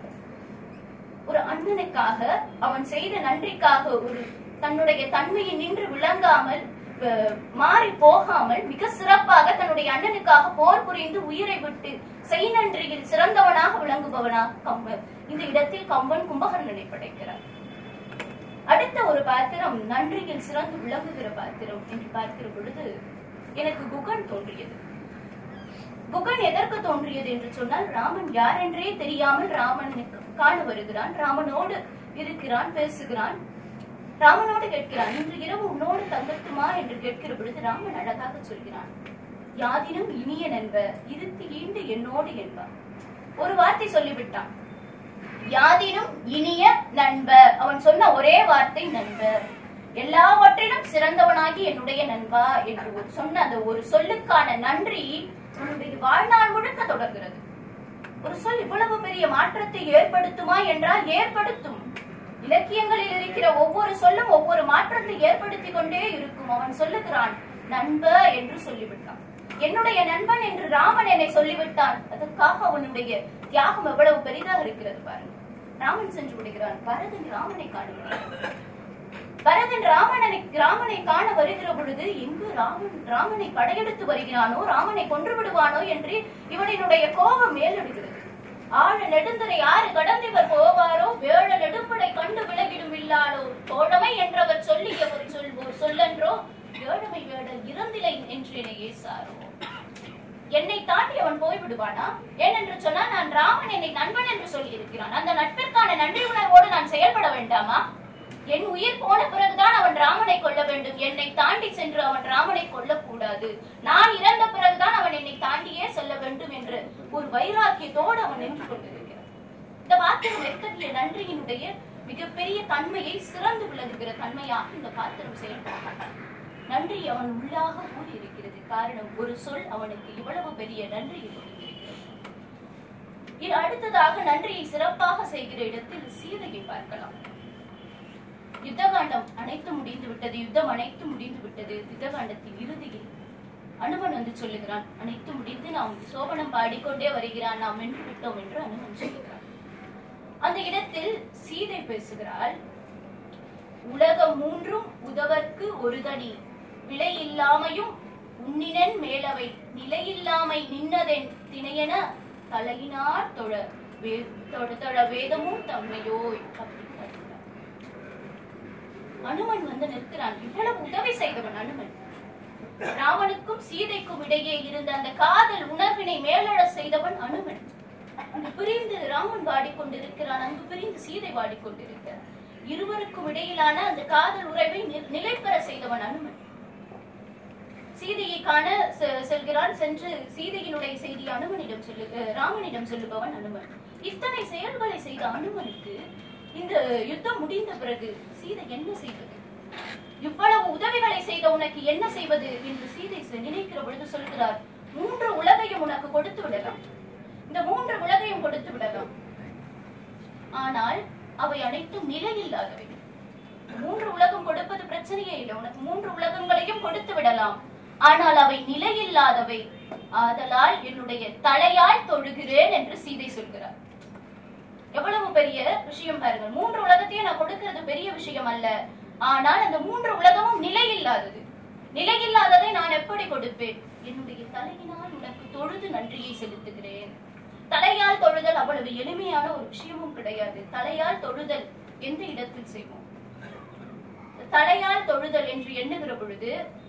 ஒரு அண்ணனுக்காக அவன் செய்த நன்றிக்காக ஒரு தன்னுடைய தன்மையை நின்று விளங்காமல் அஹ், மாறி போகாமல் மிக சிறப்பாக தன்னுடைய அண்ணனுக்காக போர் புரிந்து உயிரை விட்டு செய் நன்றியில் சிறந்தவனாக விளங்குபவனாக கம்பன் இந்த இடத்தில் கம்பன் கும்பகர்ணனை படைக்கிறார் அடுத்த ஒரு பாத்திரம் நன்றியில் சிறந்து விளங்குகிற பாத்திரம் என்று பார்க்கிற பொழுது எனக்கு குகன் தோன்றியது குகன் எதற்கு தோன்றியது என்று சொன்னால் ராமன் யார் என்றே தெரியாமல் ராமனுக்கு காண வருகிறான் ராமனோடு இருக்கிறான் பேசுகிறான் ராமனோடு கேட்கிறான் இன்று இரவு உன்னோடு தங்கட்டுமா என்று கேட்கிற பொழுது ராமன் அழகாக சொல்கிறான் யாதினும் இனிய நண்ப இருத்து ஈண்டு என்னோடு என்பான் ஒரு வார்த்தை சொல்லிவிட்டான் யாதினும் இனிய நண்ப அவன் சொன்ன ஒரே வார்த்தை நண்பர் எல்லாவற்றிலும் சிறந்தவனாகி என்னுடைய நண்பா என்று ஒரு சொன்ன அந்த ஒரு சொல்லுக்கான நன்றி அவனுடைய வாழ்நாள் முழுக்க தொடர்கிறது ஒரு சொல் இவ்வளவு பெரிய மாற்றத்தை ஏற்படுத்துமா என்றால் ஏற்படுத்தும் இலக்கியங்களில் இருக்கிற ஒவ்வொரு சொல்லும் ஒவ்வொரு மாற்றத்தை ஏற்படுத்தி கொண்டே இருக்கும் அவன் சொல்லுகிறான் நண்ப என்று சொல்லிவிட்டான் என்னுடைய நண்பன் என்று ராமன் என்னை சொல்லிவிட்டான் அதற்காக அவனுடைய தியாகம் எவ்வளவு பெரிதாக இருக்கிறது பாருங்க ராமன் சென்று விடுகிறான் பரதன் ராமனை காணுகிறான் பரதன் ராமனை ராமனை காண வருகிற பொழுது எங்கு ராமன் ராமனை படையெடுத்து வருகிறானோ ராமனை கொன்று விடுவானோ என்று இவனினுடைய கோபம் மேலெடுகிறது ஆழ நெடுந்தரை யாரு கடந்திவர் போவாரோ வேழ நெடும்படை கண்டு விலகிடும் இல்லாளோ தோழமை என்றவர் சொல்லிய ஒரு சொல்வோர் சொல்லன்றோ ஏழமை வேடல் இறந்திலை என்று என்னை ஏசாரோ என்னை தாண்டி அவன் போய்விடுவானா ஏனென்று சொன்னால் நான் ராமன் என்னை நண்பன் என்று சொல்லி இருக்கிறான் அந்த நட்பிற்கான நன்றி உணர்வோடு நான் செயல்பட வேண்டாமா என் உயிர் போன பிறகுதான் அவன் ராமனை கொல்ல வேண்டும் என்னை தாண்டி சென்று அவன் ராமனை கொல்லக்கூடாது நான் இறந்த பிறகுதான் அவன் என்னை தாண்டியே செல்ல வேண்டும் என்று ஒரு வைராக்கியத்தோடு அவன் நின்று கொண்டிருக்கிறான் இந்த பாத்திரம் எத்தகைய நன்றியினுடைய மிகப்பெரிய தன்மையை சிறந்து விளங்குகிற தன்மையாக இந்த பாத்திரம் செயல்படுகிறான் நன்றி அவன் உள்ளாக ஊறி இருக்கிறது காரணம் ஒரு சொல் அவனுக்கு இவ்வளவு பெரிய நன்றியை கொடுத்திருக்கிறது இது அடுத்ததாக நன்றியை சிறப்பாக செய்கிற இடத்தில் சீதையை பார்க்கலாம் யுத்தகாண்டம் அனைத்து முடிந்து விட்டது யுத்தம் அனைத்து முடிந்து விட்டது யுத்தகாண்டத்தின் இறுதியில் அனுமன் வந்து சொல்லுகிறான் அனைத்து முடிந்து நாம் சோபனம் பாடிக்கொண்டே வருகிறான் நாம் வென்று விட்டோம் என்று அனுமன் சொல்லுகிறான் அந்த இடத்தில் சீதை பேசுகிறாள் உலகம் மூன்றும் உதவர்க்கு ஒருதடி விலை இல்லாமையும் உன்னினன் மேலவை நிலையில்லாமை நின்னதென் திணையன தலையினார் தொழ வே- தொழ தொழ வேதமும் தம்மையோய் அப்படின்னு கேட்கிறார். அனுமன் வந்து நிற்கிறான் இவ்வளவு உதவி செய்தவன் அனுமன் ராவனுக்கும் சீதைக்கும் இடையே இருந்த அந்த காதல் உணர்வினை மேலழ செய்தவன் அனுமன் அங்கு பிரிந்து ராமன் வாடிக்கொண்டிருக்கிறான் அங்கு பிரிந்து சீதை வாடிக்கொண்டிருக்கிறார் இருவருக்கும் இடையிலான அந்த காதல் உறவை நி- நிலைபெற செய்தவன் அனுமன் சீதையை காண செ- செல்கிறான் சென்று சீதையினுடைய செய்தி அனுமனிடம் சொல்லு அஹ் ராமனிடம் சொல்லுபவன் அனுமன் இத்தனை செயல்களை செய்த அனுமனுக்கு இந்த யுத்தம் முடிந்த பிறகு சீதை என்ன செய்வது இவ்வளவு உதவிகளை செய்த உனக்கு என்ன செய்வது என்று சீதை செ- நினைக்கிற பொழுது சொல்கிறார் மூன்று உலகையும் உனக்கு கொடுத்து விடலாம் இந்த மூன்று உலகையும் கொடுத்து விடலாம் ஆனால் அவை அனைத்தும் நிலையில்லாதவை மூன்று உலகம் கொடுப்பது பிரச்சனையே இல்லை உனக்கு மூன்று உலகங்களையும் கொடுத்து விடலாம் ஆனால் அவை நிலையில்லாதவை ஆதலால் என்னுடைய தலையால் தொழுகிறேன் என்று சீதை சொல்கிறார் எவ்வளவு பெரிய விஷயம் பாருங்கள் மூன்று உலகத்தையும் நான் கொடுக்கிறது பெரிய விஷயம் அல்ல ஆனால் அந்த மூன்று உலகமும் நிலையில்லாதது நிலையில்லாததை நான் எப்படி கொடுப்பேன் என்னுடைய தலையினால் உனக்கு தொழுது நன்றியை செலுத்துகிறேன் தலையால் தொழுதல் அவ்வளவு எளிமையான ஒரு விஷயமும் கிடையாது தலையால் தொழுதல் எந்த இடத்தில் செய்வோம் தலையால் தொழுதல் என்று எண்ணுகிற பொழுது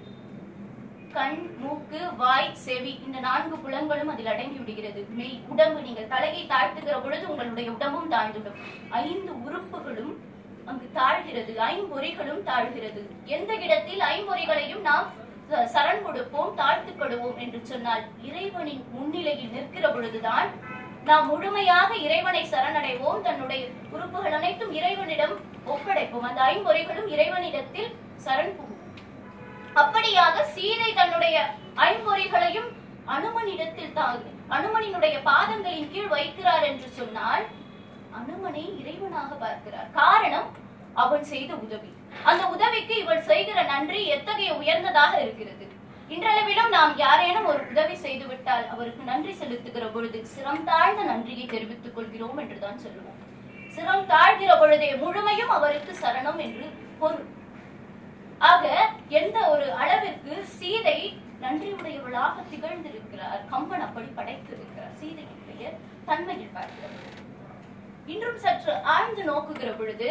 கண் மூக்கு வாய் செவி இந்த நான்கு புலன்களும் அதில் அடங்கி விடுகிறது மெய் உடம்பு நீங்கள் தலையை தாழ்த்துகிற பொழுது உங்களுடைய உடம்பும் தாழ்ந்துவிடும் ஐந்து உறுப்புகளும் அங்கு தாழ்கிறது ஐம்பொறிகளும் தாழ்கிறது எந்த இடத்தில் ஐம்பொறிகளையும் நாம் ச- சரண் கொடுப்போம் தாழ்த்துப்படுவோம் என்று சொன்னால் இறைவனின் முன்னிலையில் நிற்கிற பொழுதுதான் நாம் முழுமையாக இறைவனை சரணடைவோம் தன்னுடைய உறுப்புகள் அனைத்தும் இறைவனிடம் ஒப்படைப்போம் அந்த ஐம்பொறிகளும் இறைவனிடத்தில் சரண் புகும் அப்படியாக சீதை தன்னுடைய ஐம்பொறிகளையும் அனுமனிடத்தில் தான் அனுமனினுடைய பாதங்களின் கீழ் வைக்கிறார் என்று சொன்னால் அனுமனை இறைவனாக பார்க்கிறார் காரணம் அவன் செய்த உதவி அந்த உதவிக்கு இவள் செய்கிற நன்றி எத்தகைய உயர்ந்ததாக இருக்கிறது இன்றளவிலும் நாம் யாரேனும் ஒரு உதவி செய்து விட்டால் அவருக்கு நன்றி செலுத்துகிற பொழுது சிரம் தாழ்ந்த நன்றியை தெரிவித்துக் கொள்கிறோம் என்றுதான் சொல்லுவோம் சிரம் தாழ்கிற பொழுதே முழுமையும் அவருக்கு சரணம் என்று பொருள் ஆக எந்த ஒரு அளவிற்கு சீதை நன்றியுடையவளாக திகழ்ந்திருக்கிறார் கம்பன் அப்படி படைத்திருக்கிறார் சீதையினுடைய தன்மையில் பார்க்கிறது இன்றும் சற்று ஆழ்ந்து நோக்குகிற பொழுது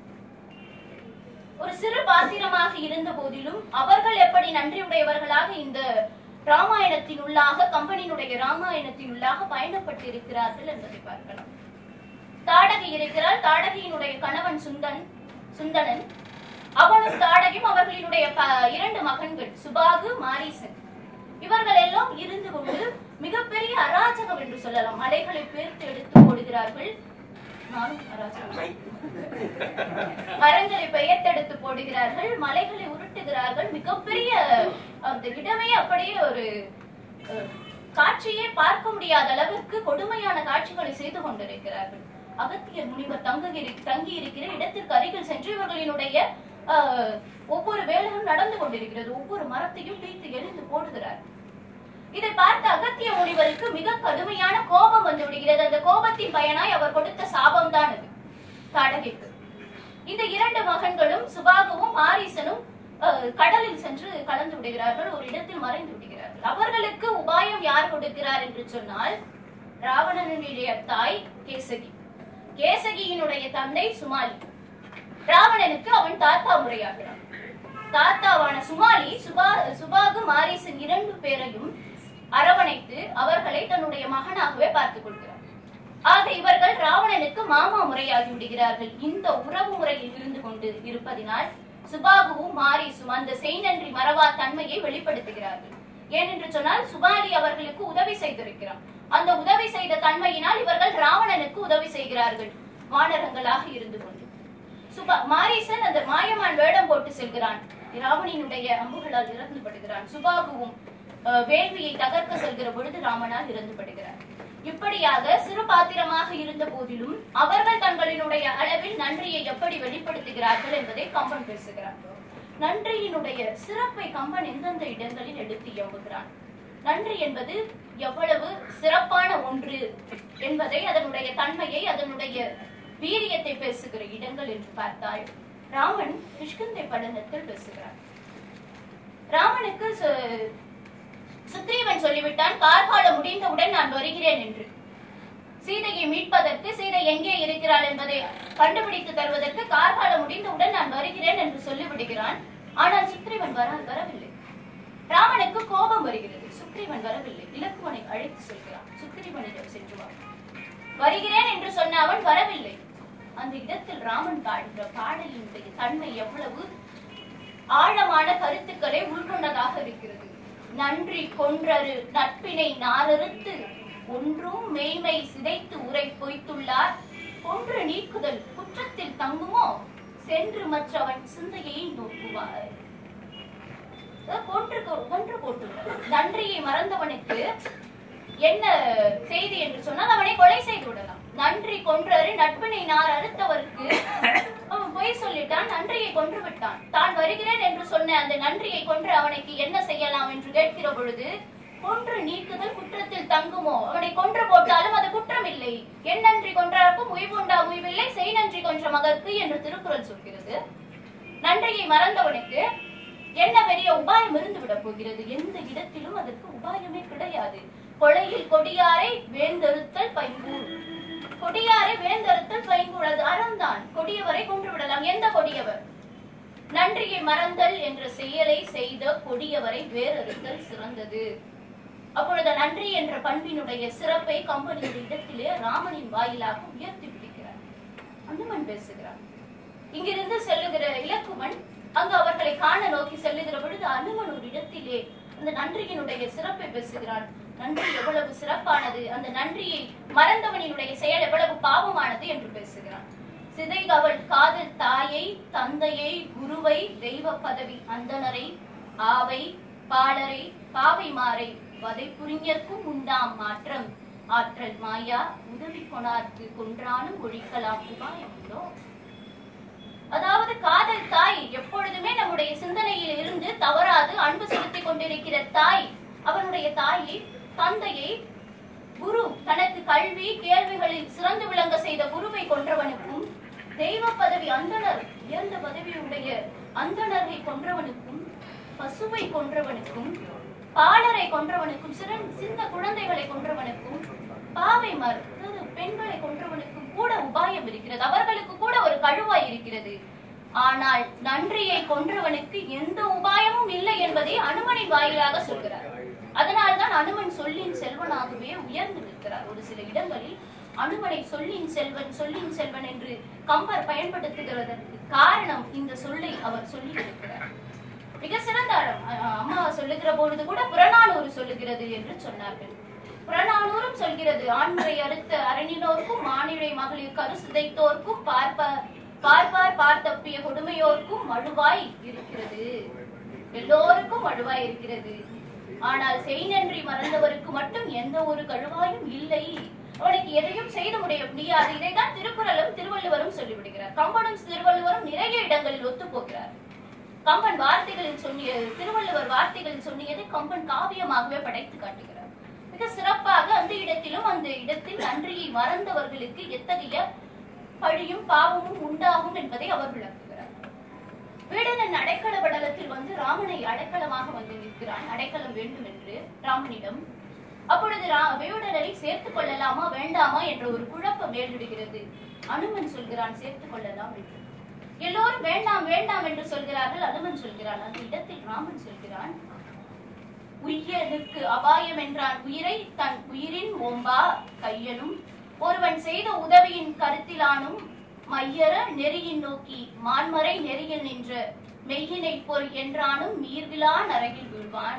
ஒரு சிறு பாத்திரமாக இருந்த போதிலும் அவர்கள் எப்படி நன்றியுடையவர்களாக இந்த ராமாயணத்தின் உள்ளாக கம்பனினுடைய ராமாயணத்தின் உள்ளாக பயணப்பட்டிருக்கிறார்கள் என்பதை பார்க்கலாம் தாடகை இருக்கிறாள் தாடகையினுடைய கணவன் சுந்தன் சுந்தனன் அவனும் தாடகையும் அவர்களினுடைய ப- இரண்டு மகன்கள் சுபாகு மாரீசன் இவர்கள் எல்லாம் இருந்து கொண்டு மிகப்பெரிய அராஜகம் என்று சொல்லலாம் மலைகளை பேர்த்து எடுத்து போடுகிறார்கள் நானும் அராஜகம் மரங்களை பெயர்த்தெடுத்து போடுகிறார்கள் மலைகளை உருட்டுகிறார்கள் மிகப்பெரிய அந்த இடமே அப்படியே ஒரு அஹ், காட்சியே பார்க்க முடியாத அளவிற்கு கொடுமையான காட்சிகளை செய்து கொண்டிருக்கிறார்கள் அகத்தியர் முனிவர் தங்குகிற தங்கி இருக்கிற இடத்திற்கு அருகில் சென்று இவர்களினுடைய ஆஹ், ஒவ்வொரு வேலையும் நடந்து கொண்டிருக்கிறது ஒவ்வொரு மரத்தையும் பிரித்து எரிந்து போடுகிறார் இதை பார்த்த அகத்திய முனிவருக்கு மிக கடுமையான கோபம் வந்து விடுகிறது அந்த கோபத்தின் பயனாய் அவர் கொடுத்த சாபம் தான் அது தாடகைக்கு இந்த இரண்டு மகன்களும் சுபாகுவும் மாரீசனும் அஹ், கடலில் சென்று கலந்து விடுகிறார்கள் ஒரு இடத்தில் மறைந்து விடுகிறார்கள் அவர்களுக்கு உபாயம் யார் கொடுக்கிறார் என்று சொன்னால் ராவணனுடைய தாய் கேசகி கேசகியினுடைய தந்தை சுமாலி ராவணனுக்கு அவன் தாத்தா முறையாகிறான் தாத்தாவான சுமாலி சுபா சுபாகு மாரீசன் இரண்டு பேரையும் அரவணைத்து அவர்களை தன்னுடைய மகனாகவே பார்த்துக் கொள்கிறார் ஆக இவர்கள் ராவணனுக்கு மாமா முறையாகி விடுகிறார்கள் இந்த உறவு முறையில் இருந்து கொண்டு இருப்பதினால் சுபாகுவும் மாரிசும் அந்த செய்நன்றி மறவா தன்மையை வெளிப்படுத்துகிறார்கள் ஏனென்று சொன்னால் சுபாலி அவர்களுக்கு உதவி செய்திருக்கிறார் அந்த உதவி செய்த தன்மையினால் இவர்கள் ராவணனுக்கு உதவி செய்கிறார்கள் வானரங்களாக இருந்து கொண்டு சுபா மாரீசன் அந்த மாயமான் வேடம் போட்டு செல்கிறான் ராவணனுடைய அம்புகளால் இறந்து படுகிறான் சுபாகுவும் அஹ், வேள்வியை தகர்க்க செல்கிற பொழுது ராமனால் இறந்து படுகிறார் இப்படியாக சிறு பாத்திரமாக இருந்த போதிலும் அவர்கள் தங்களினுடைய அளவில் நன்றியை எப்படி வெளிப்படுத்துகிறார்கள் என்பதை கம்பன் பேசுகிறார் நன்றியினுடைய சிறப்பை கம்பன் எந்தெந்த இடங்களில் எடுத்து எம்புகிறான் நன்றி என்பது எவ்வளவு சிறப்பான ஒன்று என்பதை அதனுடைய தன்மையை அதனுடைய வீரியத்தை பேசுகிற இடங்கள் என்று பார்த்தால் ராமன் கிஷ்கிந்தை படலத்தில் பேசுகிறார் ராமனுக்கு சு- சுக்ரீவன் சொல்லிவிட்டான் கார்காலம் முடிந்தவுடன் நான் வருகிறேன் என்று சீதையை மீட்பதற்கு சீதை எங்கே இருக்கிறாள் என்பதை கண்டுபிடித்து தருவதற்கு கார்காலம் முடிந்தவுடன் நான் வருகிறேன் என்று சொல்லிவிடுகிறான் ஆனால் சுக்ரீவன் வர வரவில்லை ராமனுக்கு கோபம் வருகிறது சுக்ரீவன் வரவில்லை இலக்குவனை அழைத்து செல்கிறான் சுக்ரீவனிடம் சென்று வா வருகிறேன் என்று சொன்ன அவன் வரவில்லை அந்த இடத்தில் ராமன் பாடுகிற பாடலினுடைய தன்மை எவ்வளவு ஆழமான கருத்துக்களை உள்கொண்டதாக இருக்கிறது நன்றி கொன்றரு நட்பினை நாரறுத்து ஒன்றும் மெய்மை சிதைத்து உரை பொய்த்துள்ளார் கொன்று நீக்குதல் குற்றத்தில் தங்குமோ சென்று மற்றவன் சிந்தையை நோக்குவார் அதாவது கொன்று கொ- கொன்று போட்டுள்ளார் நன்றியை மறந்தவனுக்கு என்ன செய்தி என்று சொன்னால் அவனை கொலை செய்து விடலாம் நன்றி கொன்றரு நட்பினை நார் அறுத்தவருக்கு அவன் பொய் சொல்லிட்டான் நன்றியை கொன்று விட்டான் தான் வருகிறேன் என்று சொன்ன அந்த நன்றியை கொன்று அவனுக்கு என்ன செய்யலாம் என்று கேட்கிற பொழுது கொன்று நீக்குதல் குற்றத்தில் தங்குமோ அவனை கொன்று போட்டாலும் அது குற்றம் இல்லை என் நன்றி கொன்றார்க்கும் உய்வுண்டா உய்வில்லை செய் நன்றி கொன்ற மகற்கு என்று திருக்குறள் சொல்கிறது நன்றியை மறந்தவனுக்கு என்ன பெரிய உபாயம் இருந்து விட போகிறது எந்த இடத்திலும் அதற்கு உபாயமே கிடையாது கொலையில் கொடியாரை வேந்தறுத்தல் பைங்கூர் கொடியாரை வேந்தறுத்தல் பைங்கூர் அது அறம்தான் கொடியவரை கொன்று விடலாம் எந்த கொடியவர் நன்றியை மறந்தல் என்ற செயலை செய்த கொடியவரை வேறறுத்தல் சிறந்தது அப்பொழுது நன்றி என்ற பண்பினுடைய சிறப்பை கம்பனியுடைய இடத்திலே ராமனின் வாயிலாக உயர்த்தி பிடிக்கிறார் அனுமன் பேசுகிறார் இங்கிருந்து செல்லுகிற இலக்குமன் அங்கு அவர்களை காண நோக்கி செல்லுகிற பொழுது அனுமன் ஒரு இடத்திலே அந்த நன்றியினுடைய சிறப்பை பேசுகிறான் நன்றி எவ்வளவு சிறப்பானது அந்த நன்றியை மறந்தவனினுடைய செயல் எவ்வளவு பாவமானது என்று பேசுகிறான் சிதைகவள் காதல் தாயை தந்தையை குருவை தெய்வ பதவி அந்தணரை ஆவை பாடரை பாவைமாரை வதை புரிஞர்க்கும் உண்டாம் மாற்றம் ஆற்றல் மாயா உதவி கொணார்க்கு கொன்றானும் ஒழிக்கலாம் உபாயம் உண்டோ அதாவது காதல் தாய் எப்பொழுதுமே நம்முடைய சிந்தனையில் இருந்து தவறாது அன்பு செலுத்திக் கொண்டிருக்கிற தாய் அவனுடைய தாயை தந்தையை குரு தனக்கு கல்வி கேள்விகளில் சிறந்து விளங்க செய்த குருவை கொன்றவனுக்கும் தெய்வ பதவி அந்தணர் உயர்ந்த பதவியுடைய அந்தணரை கொன்றவனுக்கும் பசுவை கொன்றவனுக்கும் பாலரை கொன்றவனுக்கும் சிறன் சின்ன குழந்தைகளை கொன்றவனுக்கும் பாவை மறு அதாவது பெண்களை கொன்றவனுக்கும் கூட உபாயம் இருக்கிறது அவர்களுக்கு கூட ஒரு கழுவாய் இருக்கிறது ஆனால் நன்றியை கொன்றவனுக்கு எந்த உபாயமும் இல்லை என்பதை அனுமனின் வாயிலாக சொல்கிறார் அதனால்தான் அனுமன் சொல்லின் செல்வனாகவே உயர்ந்து நிற்கிறார் ஒரு சில இடங்களில் அனுமனை சொல்லின் செல்வன் சொல்லின் செல்வன் என்று கம்பர் பயன்படுத்துகிறதற்கு காரணம் இந்த சொல்லை அவர் சொல்லி இருக்கிறார் மிக சிறந்த அறம். அஹ் அம்மா சொல்லுகிற பொழுது கூட புறநானூறு சொல்லுகிறது என்று சொன்னார்கள் புறநானூறும் சொல்கிறது ஆண்முறை அறுத்த அரணினோர்க்கும் மானிழை மகளிர் கரு சிதைத்தோர்க்கும் பார்ப்ப பார்ப்பார் பார்த்தப்பிய கொடுமையோர்க்கும் மழுவாய் இருக்கிறது எல்லோருக்கும் மழுவாய் இருக்கிறது ஆனால் செய் நன்றி மறந்தவருக்கு மட்டும் எந்த ஒரு கழுவாயும் இல்லை அவனுக்கு எதையும் செய்து முடிய முடியாது இதைதான் திருக்குறளும் திருவள்ளுவரும் சொல்லிவிடுகிறார் கம்பனும் திருவள்ளுவரும் நிறைய இடங்களில் ஒத்து போகிறார் கம்பன் வார்த்தைகளில் சொன்னிய திருவள்ளுவர் வார்த்தைகளில் சொன்னியதை கம்பன் காவியமாகவே படைத்து காட்டுகிறார் மிக சிறப்பாக அந்த இடத்திலும் அந்த இடத்தில் நன்றியை மறந்தவர்களுக்கு எத்தகைய பழியும் பாவமும் உண்டாகும் என்பதை அவர் விளக்குகிறார் வீடனின் அடைக்கல படலத்தில் வந்து ராமனை அடைக்கலமாக வந்து நிற்கிறான் அடைக்கலம் வேண்டும் என்று ராமனிடம் அப்பொழுது ரா- வேயுடனரை சேர்த்துக் கொள்ளலாமா வேண்டாமா என்ற ஒரு குழப்பம் ஏற்படுகிறது அனுமன் சொல்கிறான் சேர்த்துக் கொள்ளலாம் என்று எல்லோரும் வேண்டாம் வேண்டாம் என்று சொல்கிறார்கள் அனுமன் சொல்கிறான் அந்த இடத்தில் ராமன் சொல்கிறான் உய்யனுக்கு அபாயம் என்றான் உயிரை தன் உயிரின் ஓம்பா கையனும் ஒருவன் செய்த உதவியின் கருத்திலானும் மையற நெறியின் நோக்கி மான்மறை நெறியில் நின்ற மெய்யினை பொல் என்றானும் மீர்விழா நரகில் வீழ்வான்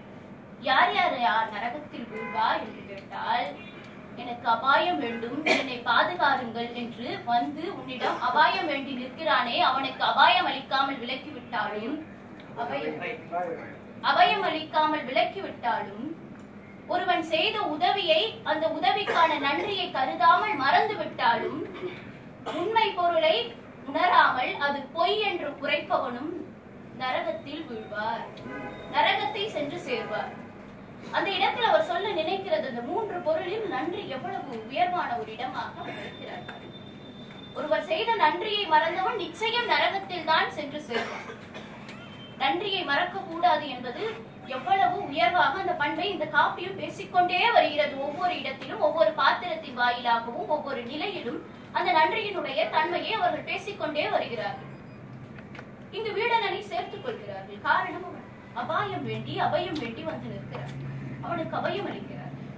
யார் யார் யார் நரகத்தில் வீழ்வா என்று கேட்டால் எனக்கு அபாயம் வேண்டும் என்னை பாதுகாருங்கள் என்று வந்து உன்னிடம் அபாயம் வேண்டி நிற்கிறானே அவனுக்கு அபாயம் அளிக்காமல் விலக்கி விட்டாலும் அபயம் அபயம் அளிக்காமல் விலக்கி விட்டாலும் ஒருவன் செய்த உதவியை அந்த உதவிக்கான நன்றியை கருதாமல் மறந்து விட்டாலும் உண்மை பொருளை உணராமல் அது பொய் என்று குறைப்பவனும் நரகத்தில் வீழ்வார் நரகத்தை சென்று சேர்வார் அந்த இடத்தில் அவர் சொல்ல நினைக்கிறது அந்த மூன்று பொருளில் நன்றி எவ்வளவு உயர்வான ஒரு இடமாக அவர் வைக்கிறார் ஒருவர் செய்த நன்றியை மறந்தவன் நிச்சயம் நரகத்தில் தான் சென்று சேர்வான் நன்றியை மறக்க கூடாது என்பது எவ்வளவு உயர்வாக அந்த பண்பை இந்த காப்பியம் பேசிக்கொண்டே வருகிறது ஒவ்வொரு இடத்திலும் ஒவ்வொரு பாத்திரத்தின் வாயிலாகவும் ஒவ்வொரு நிலையிலும் அந்த நன்றியினுடைய தன்மையை அவர்கள் பேசிக்கொண்டே வருகிறார்கள் இங்கு வீடனனை சேர்த்துக் கொள்கிறார்கள் காரணம் அவன் அபாயம் வேண்டி அபயம் வேண்டி வந்து நிற்கிறான் அவனுக்கு அபயம் அளிக்கிறார்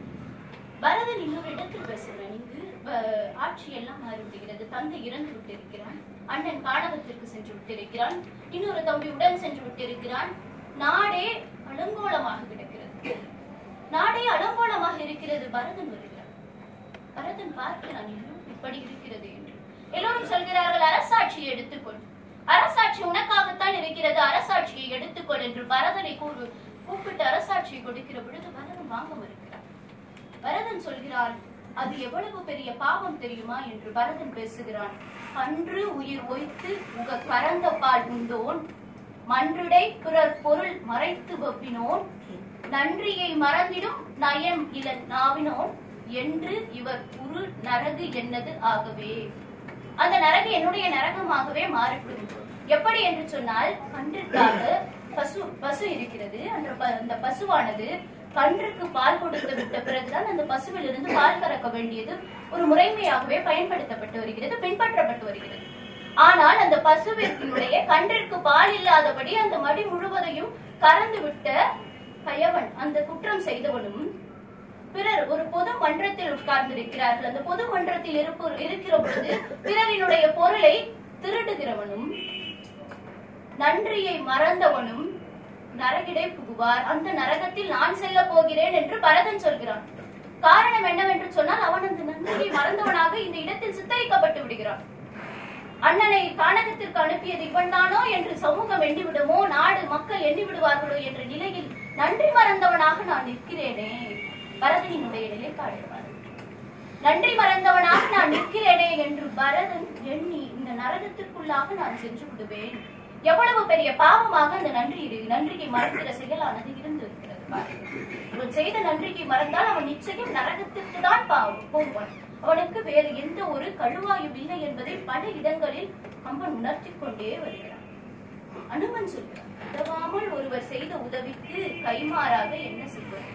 பரதன் இன்னொரு இடத்தில் பேசுகிறான் இங்கு அஹ், ஆட்சி எல்லாம் மாறிவிடுகிறது தந்தை இறந்து விட்டிருக்கிறான் அண்ணன் காணகத்திற்கு சென்று விட்டிருக்கிறான் இன்னொரு தம்பி உடன் சென்று விட்டிருக்கிறான் நாடே அலங்கோலமாக கிடக்கிறது நாடே அலங்கோலமாக இருக்கிறது பரதன் வருகிறான் பரதன் பார்க்கிறான் இன்னும் இப்படி இருக்கிறது என்று எல்லோரும் சொல்கிறார்கள் அரசாட்சியை எடுத்துக்கொள் அரசாட்சி உனக்காகத்தான் இருக்கிறது அரசாட்சியை எடுத்துக்கொள் என்று பரதனை கூறு கூப்பிட்டு அரசாட்சியை கொடுக்கிற பொழுது பரதன் வாங்க மறுக்கிறார் பரதன் சொல்கிறான் அது எவ்வளவு பெரிய பாவம் தெரியுமா என்று பரதன் பேசுகிறான் அன்று உயிர் ஒய்த்து உக கரந்த பால் உண்டோன் மன்றுடை பிறர் பொருள் மறைத்து வப்பினோன் நன்றியை மறந்திடும் நயம் இளன் நாவினோன் என்று இவர் உரு நரகு என்னது ஆகவே அந்த நரகு என்னுடைய நரகமாகவே மாறிவிடும் எப்படி என்று சொன்னால் கன்றிற்காக பசு பசு இருக்கிறது அந்த ப- அந்த பசுவானது கன்றுக்கு பால் கொடுத்து விட்ட பிறகுதான் அந்த பசுவிலிருந்து பால் கறக்க வேண்டியது ஒரு முறைமையாகவே பயன்படுத்தப்பட்டு வருகிறது பின்பற்றப்பட்டு வருகிறது ஆனால் அந்த பசுவினுடைய கன்றிற்கு பால் இல்லாதபடி அந்த மடி முழுவதையும் கறந்து விட்ட கயவன் அந்த குற்றம் செய்தவனும் பிறர் ஒரு பொது மன்றத்தில் உட்கார்ந்திருக்கிறார்கள் அந்த பொது மன்றத்தில் இருப்பு- இருக்கிற பொழுது பிறரினுடைய பொருளை திருடுகிறவனும் நன்றியை மறந்தவனும் நரகிடை புகுவார் அந்த நரகத்தில் நான் செல்ல போகிறேன் என்று பரதன் சொல்கிறான் காரணம் என்னவென்று சொன்னால் அவன் அந்த நன்றியை மறந்தவனாக இந்த இடத்தில் சித்தரிக்கப்பட்டு விடுகிறான் அண்ணனை கானகத்திற்கு அனுப்பியது இவன்தானோ என்று சமூகம் எண்ணிவிடுமோ நாடு மக்கள் எண்ணி விடுவார்களோ என்ற நிலையில் நன்றி மறந்தவனாக நான் நிற்கிறேனே பரதனினுடைய நிலைப்பாடு நன்றி மறந்தவனாக நான் நிற்கிறேனே என்று பரதன் எண்ணி இந்த நரகத்திற்குள்ளாக நான் சென்று விடுவேன் எவ்வளவு பெரிய பாவமாக அந்த நன்றி இரு- நன்றியை மறக்கிற செயலானது இருந்து இருக்கிறது பாருங்கள். இவன் செய்த நன்றியை மறந்தால் அவன் நிச்சயம் நரகத்திற்கு தான் பாவம் போவான் அவனுக்கு வேறு எந்த ஒரு கழுவாயும் இல்லை என்பதை பல இடங்களில் கம்பன் உணர்த்திக் கொண்டே வருகிறான் அனுமன் சொல்கிறான் உதவாமல் ஒருவர் செய்த உதவிக்கு கைமாறாக என்ன செய்வது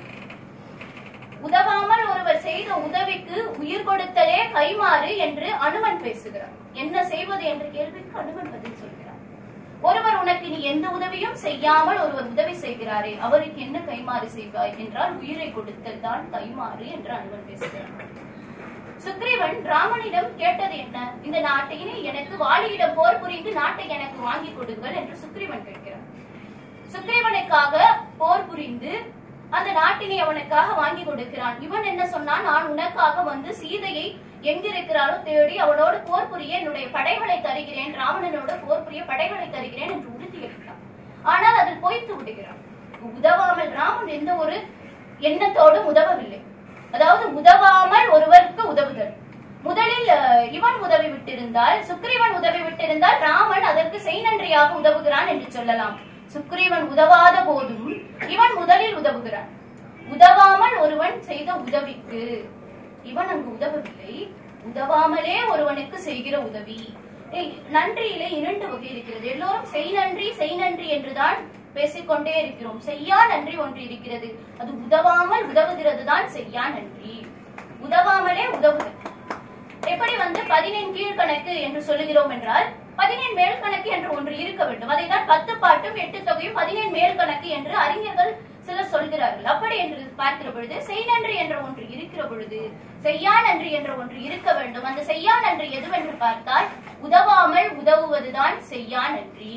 உதவாமல் ஒருவர் செய்த உதவிக்கு உயிர் கொடுத்தலே கைமாறு என்று அனுமன் பேசுகிறார் என்ன செய்வது என்ற கேள்விக்கு அனுமன் பதில் சொல்கிறார் ஒருவர் உனக்கு நீ எந்த உதவியும் செய்யாமல் ஒருவர் உதவி செய்கிறாரே அவருக்கு என்ன கைமாறு செய்வாய் என்றால் உயிரை கொடுத்தல் தான் கைமாறு என்று அனுமன் பேசுகிறார் சுக்ரீவன் ராமனிடம் கேட்டது என்ன இந்த நாட்டையினை எனக்கு வாலியிடம் போர் புரிந்து நாட்டை எனக்கு வாங்கி கொடுங்கள் என்று சுக்ரீவன் கேட்கிறான் சுக்ரீவனுக்காக போர் புரிந்து அந்த நாட்டினை அவனுக்காக வாங்கி கொடுக்கிறான் இவன் என்ன சொன்னான் நான் உனக்காக வந்து சீதையை எங்கிருக்கிறாளோ தேடி அவளோடு போர் புரிய என்னுடைய படைகளை தருகிறேன் ராவணனோட போர் புரிய படைகளை தருகிறேன் என்று உறுதி அளித்தான் ஆனால் அதில் பொய்த்து விடுகிறான் உதவாமல் ராமன் எந்த ஒரு எண்ணத்தோடும் உதவவில்லை அதாவது உதவாமல் ஒருவருக்கு உதவுதல் முதலில் அஹ், இவன் உதவி விட்டிருந்தால் சுக்ரீவன் உதவி விட்டிருந்தால் ராமன் அதற்கு செய் நன்றியாக உதவுகிறான் என்று சொல்லலாம் சுக்ரீவன் உதவாத போதும் இவன் முதலில் உதவுகிறான் உதவாமல் ஒருவன் செய்த உதவிக்கு இவன் அங்கு உதவவில்லை உதவாமலே ஒருவனுக்கு செய்கிற உதவி ஏய், நன்றியிலே இரண்டு வகை இருக்கிறது எல்லோரும் செய் நன்றி செய் நன்றி என்றுதான் பேசிக்கொண்டே இருக்கிறோம் செய்யா நன்றி ஒன்று இருக்கிறது அது உதவாமல் உதவுகிறது தான் செய்யா நன்றி உதவாமலே உதவுதல் எப்படி வந்து பதினெண் கீழ்கணக்கு என்று சொல்லுகிறோம் என்றால் பதினெண் மேல் கணக்கு என்று ஒன்று இருக்க வேண்டும் அதை தான் பத்து பாட்டும் எட்டு தொகையும் பதினெண் மேல் கணக்கு என்று அறிஞர்கள் சிலர் சொல்கிறார்கள் அப்படி என்று பார்க்கிற பொழுது செய் நன்றி என்ற ஒன்று இருக்கிற பொழுது செய்யா நன்றி என்ற ஒன்று இருக்க வேண்டும் அந்த செய்யா நன்றி எதுவென்று பார்த்தால் உதவாமல் உதவுவதுதான் செய்யா நன்றி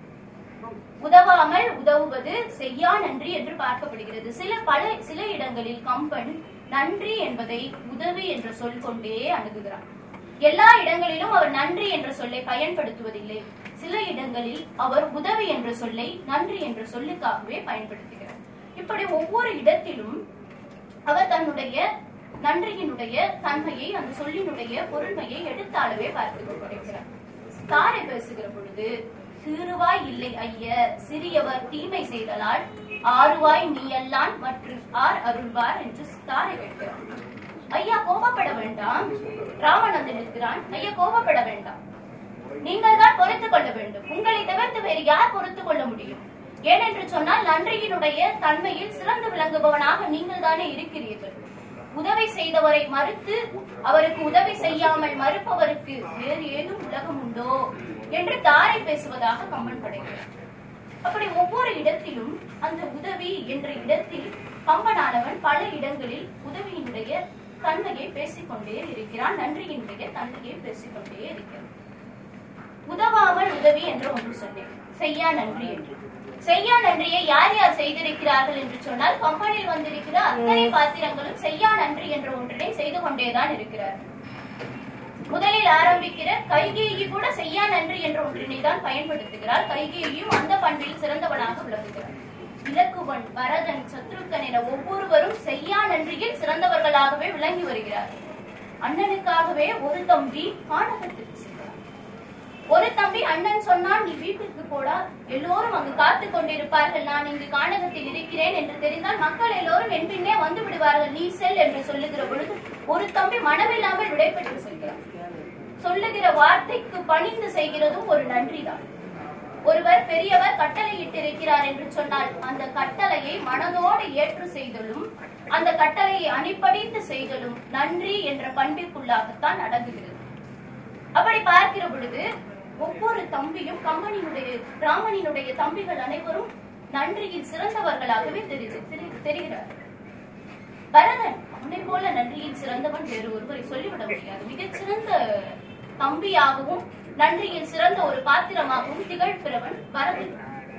உதவாமல் உதவுவது செய்யா நன்றி என்று பார்க்கப்படுகிறது சில பல சில இடங்களில் கம்பன் நன்றி என்பதை உதவி என்ற சொல் கொண்டே அணுகுகிறான் எல்லா இடங்களிலும் அவர் நன்றி என்ற சொல்லை பயன்படுத்துவதில்லை சில இடங்களில் அவர் உதவி என்ற சொல்லை நன்றி என்ற சொல்லுக்காகவே பயன்படுத்துகிறார் இப்படி ஒவ்வொரு இடத்திலும் அவர் தன்னுடைய நன்றியினுடைய தன்மையை அந்த சொல்லினுடைய பொருண்மையை எடுத்தாலவே பார்த்துக் கொண்டிருக்கிறார் தாரை பேசுகிற பொழுது சிறுவாய் இல்லை ஐய சிறியவர் தீமை செய்தலால் ஆறுவாய் நீ அல்லான் மற்றும் ஆர் அருள்வார் என்று தாரை வைக்கிறார் ஐயா கோபப்பட வேண்டாம் ராமன் வந்து நிற்கிறான் ஐயா கோபப்பட வேண்டாம் நீங்கள் தான் பொறுத்துக் கொள்ள வேண்டும் உங்களை தவிர்த்து வேறு யார் பொறுத்துக் கொள்ள முடியும் ஏனென்று சொன்னால் நன்றியினுடைய தன்மையில் சிறந்து விளங்குபவனாக நீங்கள் தானே இருக்கிறீர்கள் உதவி செய்தவரை மறுத்து அவருக்கு உதவி செய்யாமல் மறுப்பவருக்கு வேறு ஏதும் உலகம் உண்டோ என்று தாரை பேசுவதாக கம்பன் படைக்கிறார் அப்படி ஒவ்வொரு இடத்திலும் அந்த உதவி என்ற இடத்தில் கம்பனானவன் பல இடங்களில் உதவியினுடைய தன்மையை பேசிக்கொண்டே இருக்கிறான் நன்றியினுடைய தன்மையை பேசிக்கொண்டே இருக்கிறான் உதவாமல் உதவி என்று ஒன்று சொன்னேன் செய்யா நன்றி என்று செய்யா நன்றியை யார் யார் செய்திருக்கிறார்கள் என்று சொன்னால் கம்பனில் வந்திருக்கிற அத்தனை பாத்திரங்களும் செய்யா நன்றி என்ற ஒன்றினை செய்து கொண்டேதான் இருக்கிறார்கள் முதலில் ஆரம்பிக்கிற கைகேயி கூட செய்யா நன்றி என்ற ஒன்றினை தான் பயன்படுத்துகிறார் கைகேயும் அந்த பண்பில் சிறந்தவனாக விளங்குகிறார் இலக்குவன் பரதன் சத்ருக்கன் என ஒவ்வொருவரும் செய்யா நன்றியில் சிறந்தவர்களாகவே விளங்கி வருகிறார்கள் அண்ணனுக்காகவே ஒரு தம்பி கானகத்துக்கு சென்றார் ஒரு தம்பி அண்ணன் சொன்னான் நீ வீட்டுக்கு போடா எல்லோரும் அங்கு காத்து கொண்டிருப்பார்கள் நான் இங்கு கானகத்தில் இருக்கிறேன் என்று தெரிந்தால் மக்கள் எல்லோரும் என் பின்னே வந்து விடுவார்கள் நீ செல் என்று சொல்லுகிற பொழுது ஒரு தம்பி மனமில்லாமல் விடைபெற்று செல்கிறார் சொல்லுகிற வார்த்தைக்கு பணிந்து செய்கிறதும் ஒரு நன்றிதான் ஒருவர் பெரியவர் கட்டளை இட்டிருக்கிறார் என்று சொன்னால் அந்த கட்டளையை மனதோடு ஏற்று செய்தலும் அந்த கட்டளையை அணிப்படித்து செய்தலும் நன்றி என்ற பண்பிற்குள்ளாகத்தான் அடங்குகிறது அப்படி பார்க்கிற பொழுது ஒவ்வொரு தம்பியும் கம்பனினுடைய ராமனினுடைய தம்பிகள் அனைவரும் நன்றியில் சிறந்தவர்களாகவே தெரிது தெரி- தெரிகிறார்கள் பரதன் அவனை போல நன்றியில் சிறந்தவன் வேறு ஒருவரை சொல்லிவிட முடியாது மிகச் சிறந்த தம்பியாகவும் நன்றியில் சிறந்த ஒரு பாத்திரமாகவும் திகழ்கிறவன் பரதன்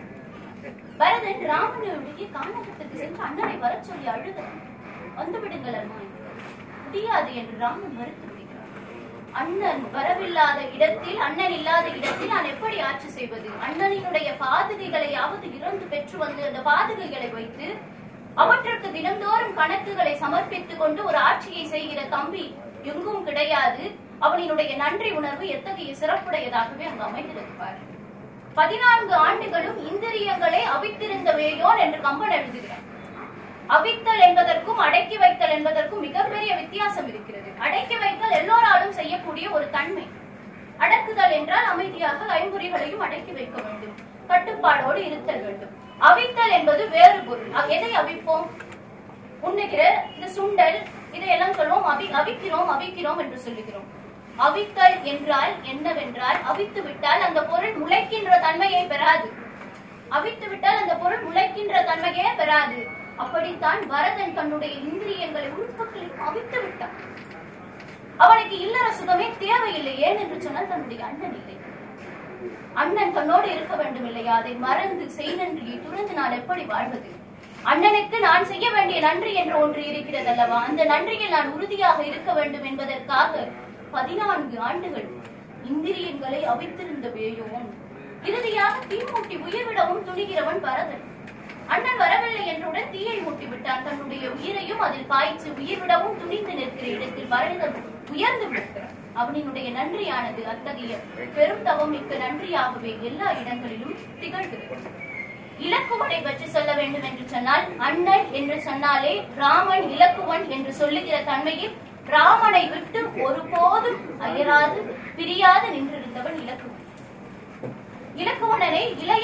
பரதன் ராமனுடைய கானகத்திற்கு சென்று அண்ணனை வரச் சொல்லி அழுகிறான் வந்து விடுங்கள் அண்ணா என்றார். முடியாது என்று ராமன் மறுத்து விடுகிறார் அண்ணன் வரவில்லாத இடத்தில் அண்ணன் இல்லாத இடத்தில் நான் எப்படி ஆட்சி செய்வது அண்ணனினுடைய பாதுகைகளையாவது இறந்து பெற்று வந்து அந்த பாதுகைகளை வைத்து அவற்றுக்கு தினந்தோறும் கணக்குகளை சமர்ப்பித்துக் கொண்டு ஒரு ஆட்சியை செய்கிற தம்பி எங்கும் கிடையாது அவனினுடைய நன்றி உணர்வு எத்தகைய சிறப்புடையதாகவே அங்கு அமைகிறது பாரு பதினான்கு ஆண்டுகளும் இந்திரியங்களை அவித்திருந்த வேயோன் என்று கம்பன் எழுதுகிறார் அவித்தல் என்பதற்கும் அடக்கி வைத்தல் என்பதற்கும் மிகப்பெரிய வித்தியாசம் இருக்கிறது அடக்கி வைத்தல் எல்லோராலும் செய்யக்கூடிய ஒரு தன்மை அடக்குதல் என்றால் அமைதியாக ஐம்புரிகளையும் அடக்கி வைக்க வேண்டும் கட்டுப்பாடோடு இருத்தல் வேண்டும் அவித்தல் என்பது வேறு பொருள் அ- எதை அவிப்போம் உண்ணுகிற இந்த சுண்டல் இதையெல்லாம் சொல்லுவோம் அவி அவிக்கிறோம் அவிக்கிறோம் என்று சொல்லுகிறோம் அவித்தல் என்றால் என்னவென்றால் அவித்து விட்டால் அந்த பொருள் முளைக்கின்ற தன்மையை பெறாது அவித்து விட்டால் அந்த பொருள் முளைக்கின்ற தன்மையே பெறாது அப்படித்தான் பரதன் தன்னுடைய இந்திரியங்களை உறுப்புகளை அவித்து விட்டான் அவனுக்கு இல்லற சுகமே தேவையில்லை ஏன் என்று சொன்னால் தன்னுடைய அண்ணன் இல்லை அண்ணன் தன்னோடு இருக்க வேண்டும் இல்லையா அதை மறந்து செய் நன்றியை துறந்து நான் எப்படி வாழ்வது அண்ணனுக்கு நான் செய்ய வேண்டிய நன்றி என்று ஒன்று இருக்கிறது அல்லவா அந்த நன்றியில் நான் உறுதியாக இருக்க வேண்டும் என்பதற்காக பதினான்கு ஆண்டுகள் இந்திரியங்களை அவித்திருந்த வேயோன் இறுதியாக தீ மூட்டி உயிர்விடவும் துணிகிறவன் பரதன் அண்ணன் வரவில்லை என்றுடன் தீயை மூட்டி விட்டான் தன்னுடைய உயிரையும் அதில் பாய்ச்சி உயிர்விடவும் துணிந்து நிற்கிற இடத்தில் பரதன் உயர்ந்து விடுகிறான் அவனினுடைய நன்றியானது அத்தகைய பெரும் தவம் மிக்க நன்றியாகவே எல்லா இடங்களிலும் திகழ்கிறது இலக்குவனை பற்றி சொல்ல வேண்டும் என்று சொன்னால் அண்ணன் என்று சொன்னாலே ராமன் இலக்குவன் என்று சொல்லுகிற தன்மையில் ராமனை விட்டு ஒருபோதும் அயராது பிரியாது நின்றிருந்தவன் இலக்குவன் இலக்குவனனை இளைய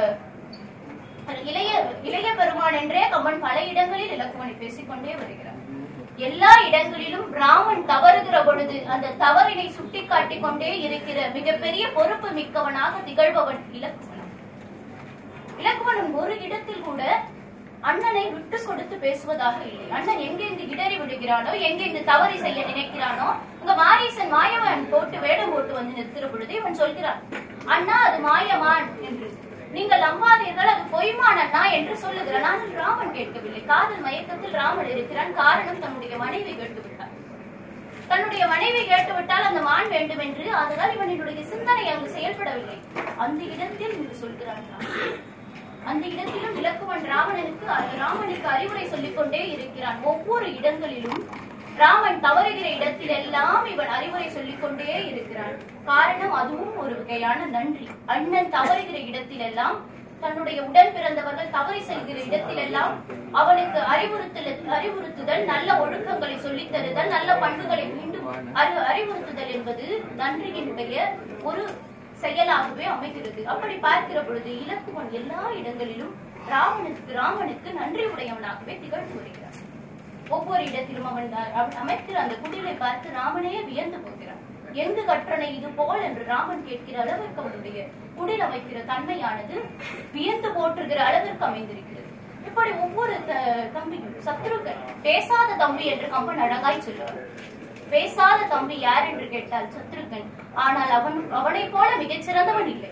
இளைய இளைய பெருமான் என்றே கம்பன் பல இடங்களில் இலக்குவனை பேசிக்கொண்டே வருகிறார் எல்லா இடங்களிலும் ராமன் தவறுகிற பொழுது அந்த தவறினை சுட்டிக்காட்டிக் கொண்டே இருக்கிற மிகப்பெரிய பொறுப்பு மிக்கவனாக திகழ்பவன் இலக்குவன் இலக்குவனும் ஒரு இடத்தில் கூட அண்ணனை விட்டு கொடுத்து பேசுவதாக இல்லை அண்ணன் எங்கெங்கு இடறி விடுகிறானோ எங்கெங்கு தவறு செய்ய நினைக்கிறானோ அங்க மாரீசன் மாயவன் போட்டு வேடம் போட்டு வந்து நிறுத்துற பொழுது இவன் சொல்கிறான் அண்ணா அது மாயமான் என்று நீங்கள் நம்பாதீர்கள் அது பொய்மான் அண்ணா என்று சொல்லுகிறான் ஆனால் ராமன் கேட்கவில்லை காதல் மயக்கத்தில் ராமன் இருக்கிறான் காரணம் தன்னுடைய மனைவி கேட்டு விட்டார் தன்னுடைய மனைவி கேட்டுவிட்டால் அந்த மான் வேண்டும் என்று அதனால் இவனுடைய சிந்தனை அங்கு செயல்படவில்லை அந்த இடத்தில் இங்கு சொல்கிறான் ராமன். அந்த இடத்திலும் இலக்குவன் ராவணனுக்கு ராமனுக்கு அறிவுரை சொல்லிக் கொண்டே இருக்கிறான் ஒவ்வொரு இடங்களிலும் ராமன் தவறுகிற இடத்திலெல்லாம் இவன் அறிவுரை சொல்லிக் கொண்டே இருக்கிறான் காரணம் அதுவும் ஒரு வகையான நன்றி அண்ணன் தவறுகிற இடத்திலெல்லாம் தன்னுடைய உடன் பிறந்தவர்கள் தவறு செய்கிற இடத்திலெல்லாம் அவனுக்கு அறிவுறுத்தல் அறிவுறுத்துதல் நல்ல ஒழுக்கங்களை சொல்லித் தருதல் நல்ல பண்புகளை மீண்டும் அறி- அறிவுறுத்துதல் என்பது நன்றியினுடைய ஒரு செயலாகவே அமைகிறது அப்படி பார்க்கிற பொழுது இலக்குவன் எல்லா இடங்களிலும் ராமனுக்கு ராமனுக்கு நன்றி உடையவனாகவே திகழ்ந்து வருகிறான் ஒவ்வொரு இடத்திலும் அவன் அவன் அமைக்கிற அந்த குடிலை பார்த்து ராமனே வியந்து போகிறான் எங்கு கற்றனை இது போல் என்று ராமன் கேட்கிற அளவிற்கு அவனுடைய குடில் அமைக்கிற தன்மையானது வியந்து போற்றுகிற அளவிற்கு அமைந்திருக்கிறது இப்படி ஒவ்வொரு த- தம்பியும் சத்ருகன் பேசாத தம்பி என்று கம்பன் அழகாய் சொல்லுவார் பேசாத தம்பி யார் என்று கேட்டால் சத்ருகன் ஆனால் அவன் அவனைப் போல மிகச்சிறந்தவன் இல்லை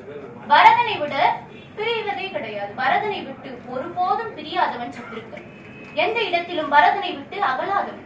பரதனை விட பிரிவதே கிடையாது பரதனை விட்டு ஒருபோதும் பிரியாதவன் சத்ருக்கன் எந்த இடத்திலும் பரதனை விட்டு அகலாதவன்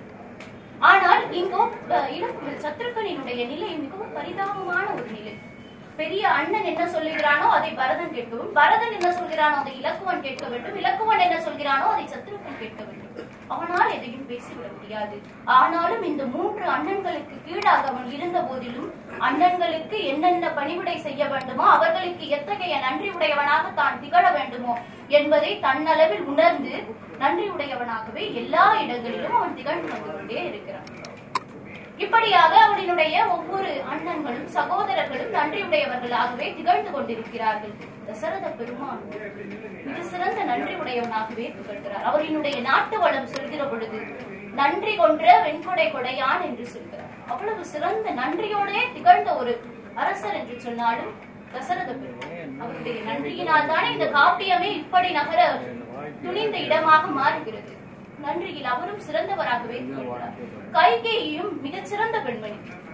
ஆனால் இங்கோ அஹ், இலக்கு- சத்ருக்கனினுடைய நிலை மிகவும் பரிதாபமான ஒரு நிலை பெரிய அண்ணன் என்ன சொல்லுகிறானோ அதை பரதன் கேட்கவும் பரதன் என்ன சொல்கிறானோ அதை இலக்குவன் கேட்க வேண்டும் இலக்குவன் என்ன சொல்கிறானோ அதை சத்ருக்கன் கேட்க வேண்டும் அவனால் எதையும் பேசிவிட முடியாது ஆனாலும் இந்த மூன்று அண்ணன்களுக்கு கீழாக அவன் இருந்த போதிலும் அண்ணன்களுக்கு என்னென்ன பணிவிடை செய்ய வேண்டுமோ அவர்களுக்கு எத்தகைய நன்றி உடையவனாக தான் திகழ வேண்டுமோ என்பதை தன்னளவில் உணர்ந்து நன்றி உடையவனாகவே எல்லா இடங்களிலும் அவன் திகழ்ந்து வந்து கொண்டே இருக்கிறான் இப்படியாக அவனினுடைய ஒவ்வொரு அண்ணன்களும் சகோதரர்களும் நன்றியுடையவர்களாகவே திகழ்ந்து கொண்டிருக்கிறார்கள் தசரத பெருமான் மிக சிறந்த நன்றி உடையவனாகவே திகழ்கிறார் அவரினுடைய நாட்டு வளம் சொல்கிற பொழுது நன்றி கொன்ற வெண்கொடை கொடையான் என்று சொல்கிறார் அவ்வளவு சிறந்த நன்றியோடே திகழ்ந்த ஒரு அரசர் என்று சொன்னாலும் தசரத பெருமான் அவருடைய நன்றியினால் தானே இந்த காப்பியமே இப்படி நகர துணிந்த இடமாக மாறுகிறது நன்றியில் அவரும் சிறந்தவராகவே திகழ்கிறார் கைகேயும் மிகச்சிறந்த பெண்மணி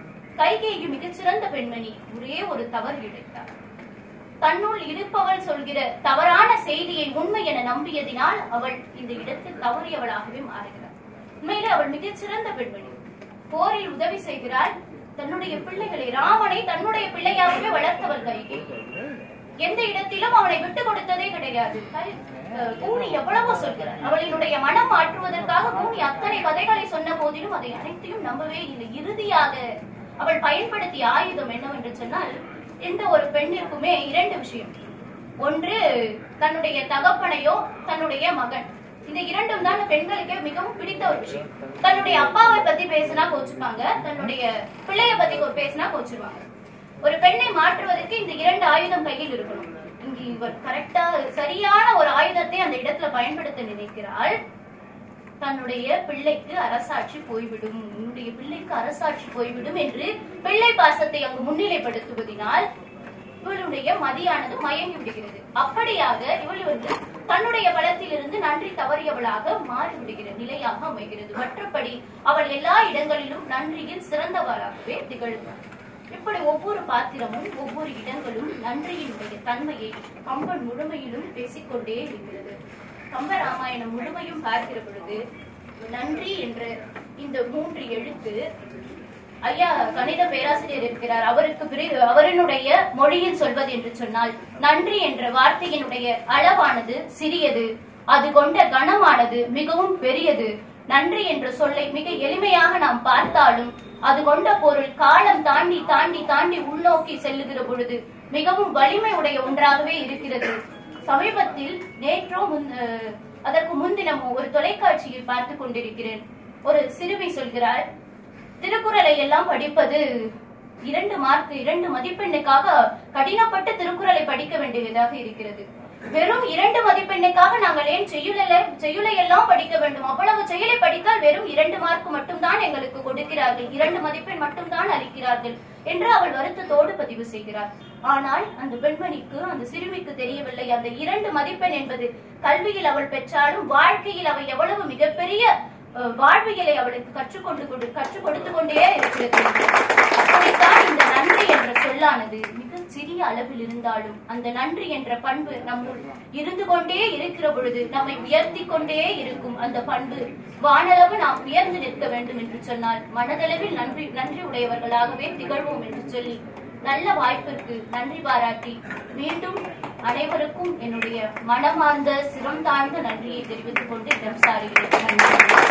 கைகேயி மிகச்சிறந்த பெண்மணி ஒரே ஒரு தவறு இழைத்தார் தன்னுள் இருப்பவள் சொல்கிற தவறான செய்தியை உண்மை என நம்பியதினால் அவள் இந்த இடத்தில் தவறியவளாகவே மாறுகிறார் உண்மையிலே அவள் மிகச்சிறந்த பெண்மணி போரில் உதவி செய்கிறாள் தன்னுடைய பிள்ளைகளை ராமனை தன்னுடைய பிள்ளையாகவே வளர்த்தவள் கைகேயி எந்த இடத்திலும் அவனை விட்டு கொடுத்ததே கிடையாது கை- அஹ் கூனி எவ்வளவோ சொல்கிறார் அவளினுடைய மனம் மாற்றுவதற்காக கூனி அத்தனை கதைகளை சொன்ன போதிலும் அதை அனைத்தையும் நம்பவே இல்லை இறுதியாக அவள் பயன்படுத்திய ஆயுதம் என்னவென்று சொன்னால் எந்த ஒரு பெண்ணிற்குமே இரண்டு விஷயம் ஒன்று தன்னுடைய தகப்பனையோ தன்னுடைய மகன் இந்த இரண்டும் தான் பெண்களுக்கே மிகவும் பிடித்த ஒரு விஷயம் தன்னுடைய அப்பாவை பத்தி பேசினா கோச்சுப்பாங்க தன்னுடைய பிள்ளைய பத்தி கொ- பேசினா கோச்சுருவாங்க ஒரு பெண்ணை மாற்றுவதற்கு இந்த இரண்டு ஆயுதம் கையில் இருக்கணும் இங்கு இவர் கரெக்டா சரியான ஒரு ஆயுதத்தை அந்த இடத்துல பயன்படுத்த நினைக்கிறாள் தன்னுடைய பிள்ளைக்கு அரசாட்சி போய்விடும் உன்னுடைய பிள்ளைக்கு அரசாட்சி போய்விடும் என்று பிள்ளை பாசத்தை அங்கு முன்னிலைப்படுத்துவதினால் இவளுடைய மதியானது மயங்கி விடுகிறது அப்படியாக இவள் வந்து தன்னுடைய பலத்திலிருந்து நன்றி தவறியவளாக மாறிவிடுகிற நிலையாக அமைகிறது மற்றபடி அவள் எல்லா இடங்களிலும் நன்றியில் சிறந்தவளாகவே திகழ்ந்தார் இப்படி ஒவ்வொரு பாத்திரமும் ஒவ்வொரு இடங்களும் நன்றியினுடைய தன்மையை கம்பன் முழுமையிலும் பேசிக்கொண்டே இருக்கிறது கம்ப ராமாயணம் முழுமையும் பார்க்கிற பொழுது நன்றி என்ற இந்த மூன்று எழுத்து ஐயா கணித பேராசிரியர் இருக்கிறார் அவருக்கு பிறகு அவரினுடைய மொழியில் சொல்வது என்று சொன்னால் நன்றி என்ற வார்த்தையினுடைய அளவானது சிறியது அது கொண்ட கனமானது மிகவும் பெரியது நன்றி என்ற சொல்லை மிக எளிமையாக நாம் பார்த்தாலும் அது கொண்ட பொருள் காலம் தாண்டி தாண்டி தாண்டி உள்நோக்கி செல்லுகிற பொழுது மிகவும் வலிமை உடைய ஒன்றாகவே இருக்கிறது சமீபத்தில் நேற்றோ முன் அஹ், அதற்கு முன்தினமோ ஒரு தொலைக்காட்சியில் பார்த்து கொண்டிருக்கிறேன் ஒரு சிறுமி சொல்கிறாள் திருக்குறளை எல்லாம் படிப்பது இரண்டு மார்க் இரண்டு மதிப்பெண்ணுக்காக கடினப்பட்டு திருக்குறளை படிக்க வேண்டியதாக இருக்கிறது வெறும் இரண்டு மதிப்பெண்ணுக்காக நாங்கள் ஏன் செய்யுளை செய்யுளை எல்லாம் படிக்க வேண்டும் அவ்வளவு செயலை படித்தால் வெறும் இரண்டு மார்க் மட்டும்தான் எங்களுக்கு கொடுக்கிறார்கள் இரண்டு மதிப்பெண் மட்டும்தான் அளிக்கிறார்கள் என்று அவள் வருத்தத்தோடு பதிவு செய்கிறார் ஆனால் அந்த பெண்மணிக்கு அந்த சிறுமிக்கு தெரியவில்லை அந்த இரண்டு மதிப்பெண் என்பது கல்வியில் அவள் பெற்றாலும் வாழ்க்கையில் அவள் எவ்வளவு மிகப்பெரிய அஹ், வாழ்வியலை அவளுக்கு கற்றுக்கொண்டு கொண்டு கற்றுக் கொடுத்து கொண்டே இருக்கிறது அப்படித்தான் இந்த நன்றி என்ற சொல்லானது மிக சிறிய அளவில் இருந்தாலும் அந்த நன்றி என்ற பண்பு நம்முள் இருந்து கொண்டே இருக்கிற பொழுது நம்மை உயர்த்தி கொண்டே இருக்கும் அந்த பண்பு வானளவு நாம் உயர்ந்து நிற்க வேண்டும் என்று சொன்னால் மனதளவில் நன்றி நன்றி உடையவர்களாகவே திகழ்வோம் என்று சொல்லி நல்ல வாய்ப்பிற்கு நன்றி பாராட்டி மீண்டும் அனைவருக்கும் என்னுடைய மனமார்ந்த சிரம் தாழ்ந்த நன்றியை தெரிவித்துக் கொண்டு இடம் சாருகிறேன் நன்றி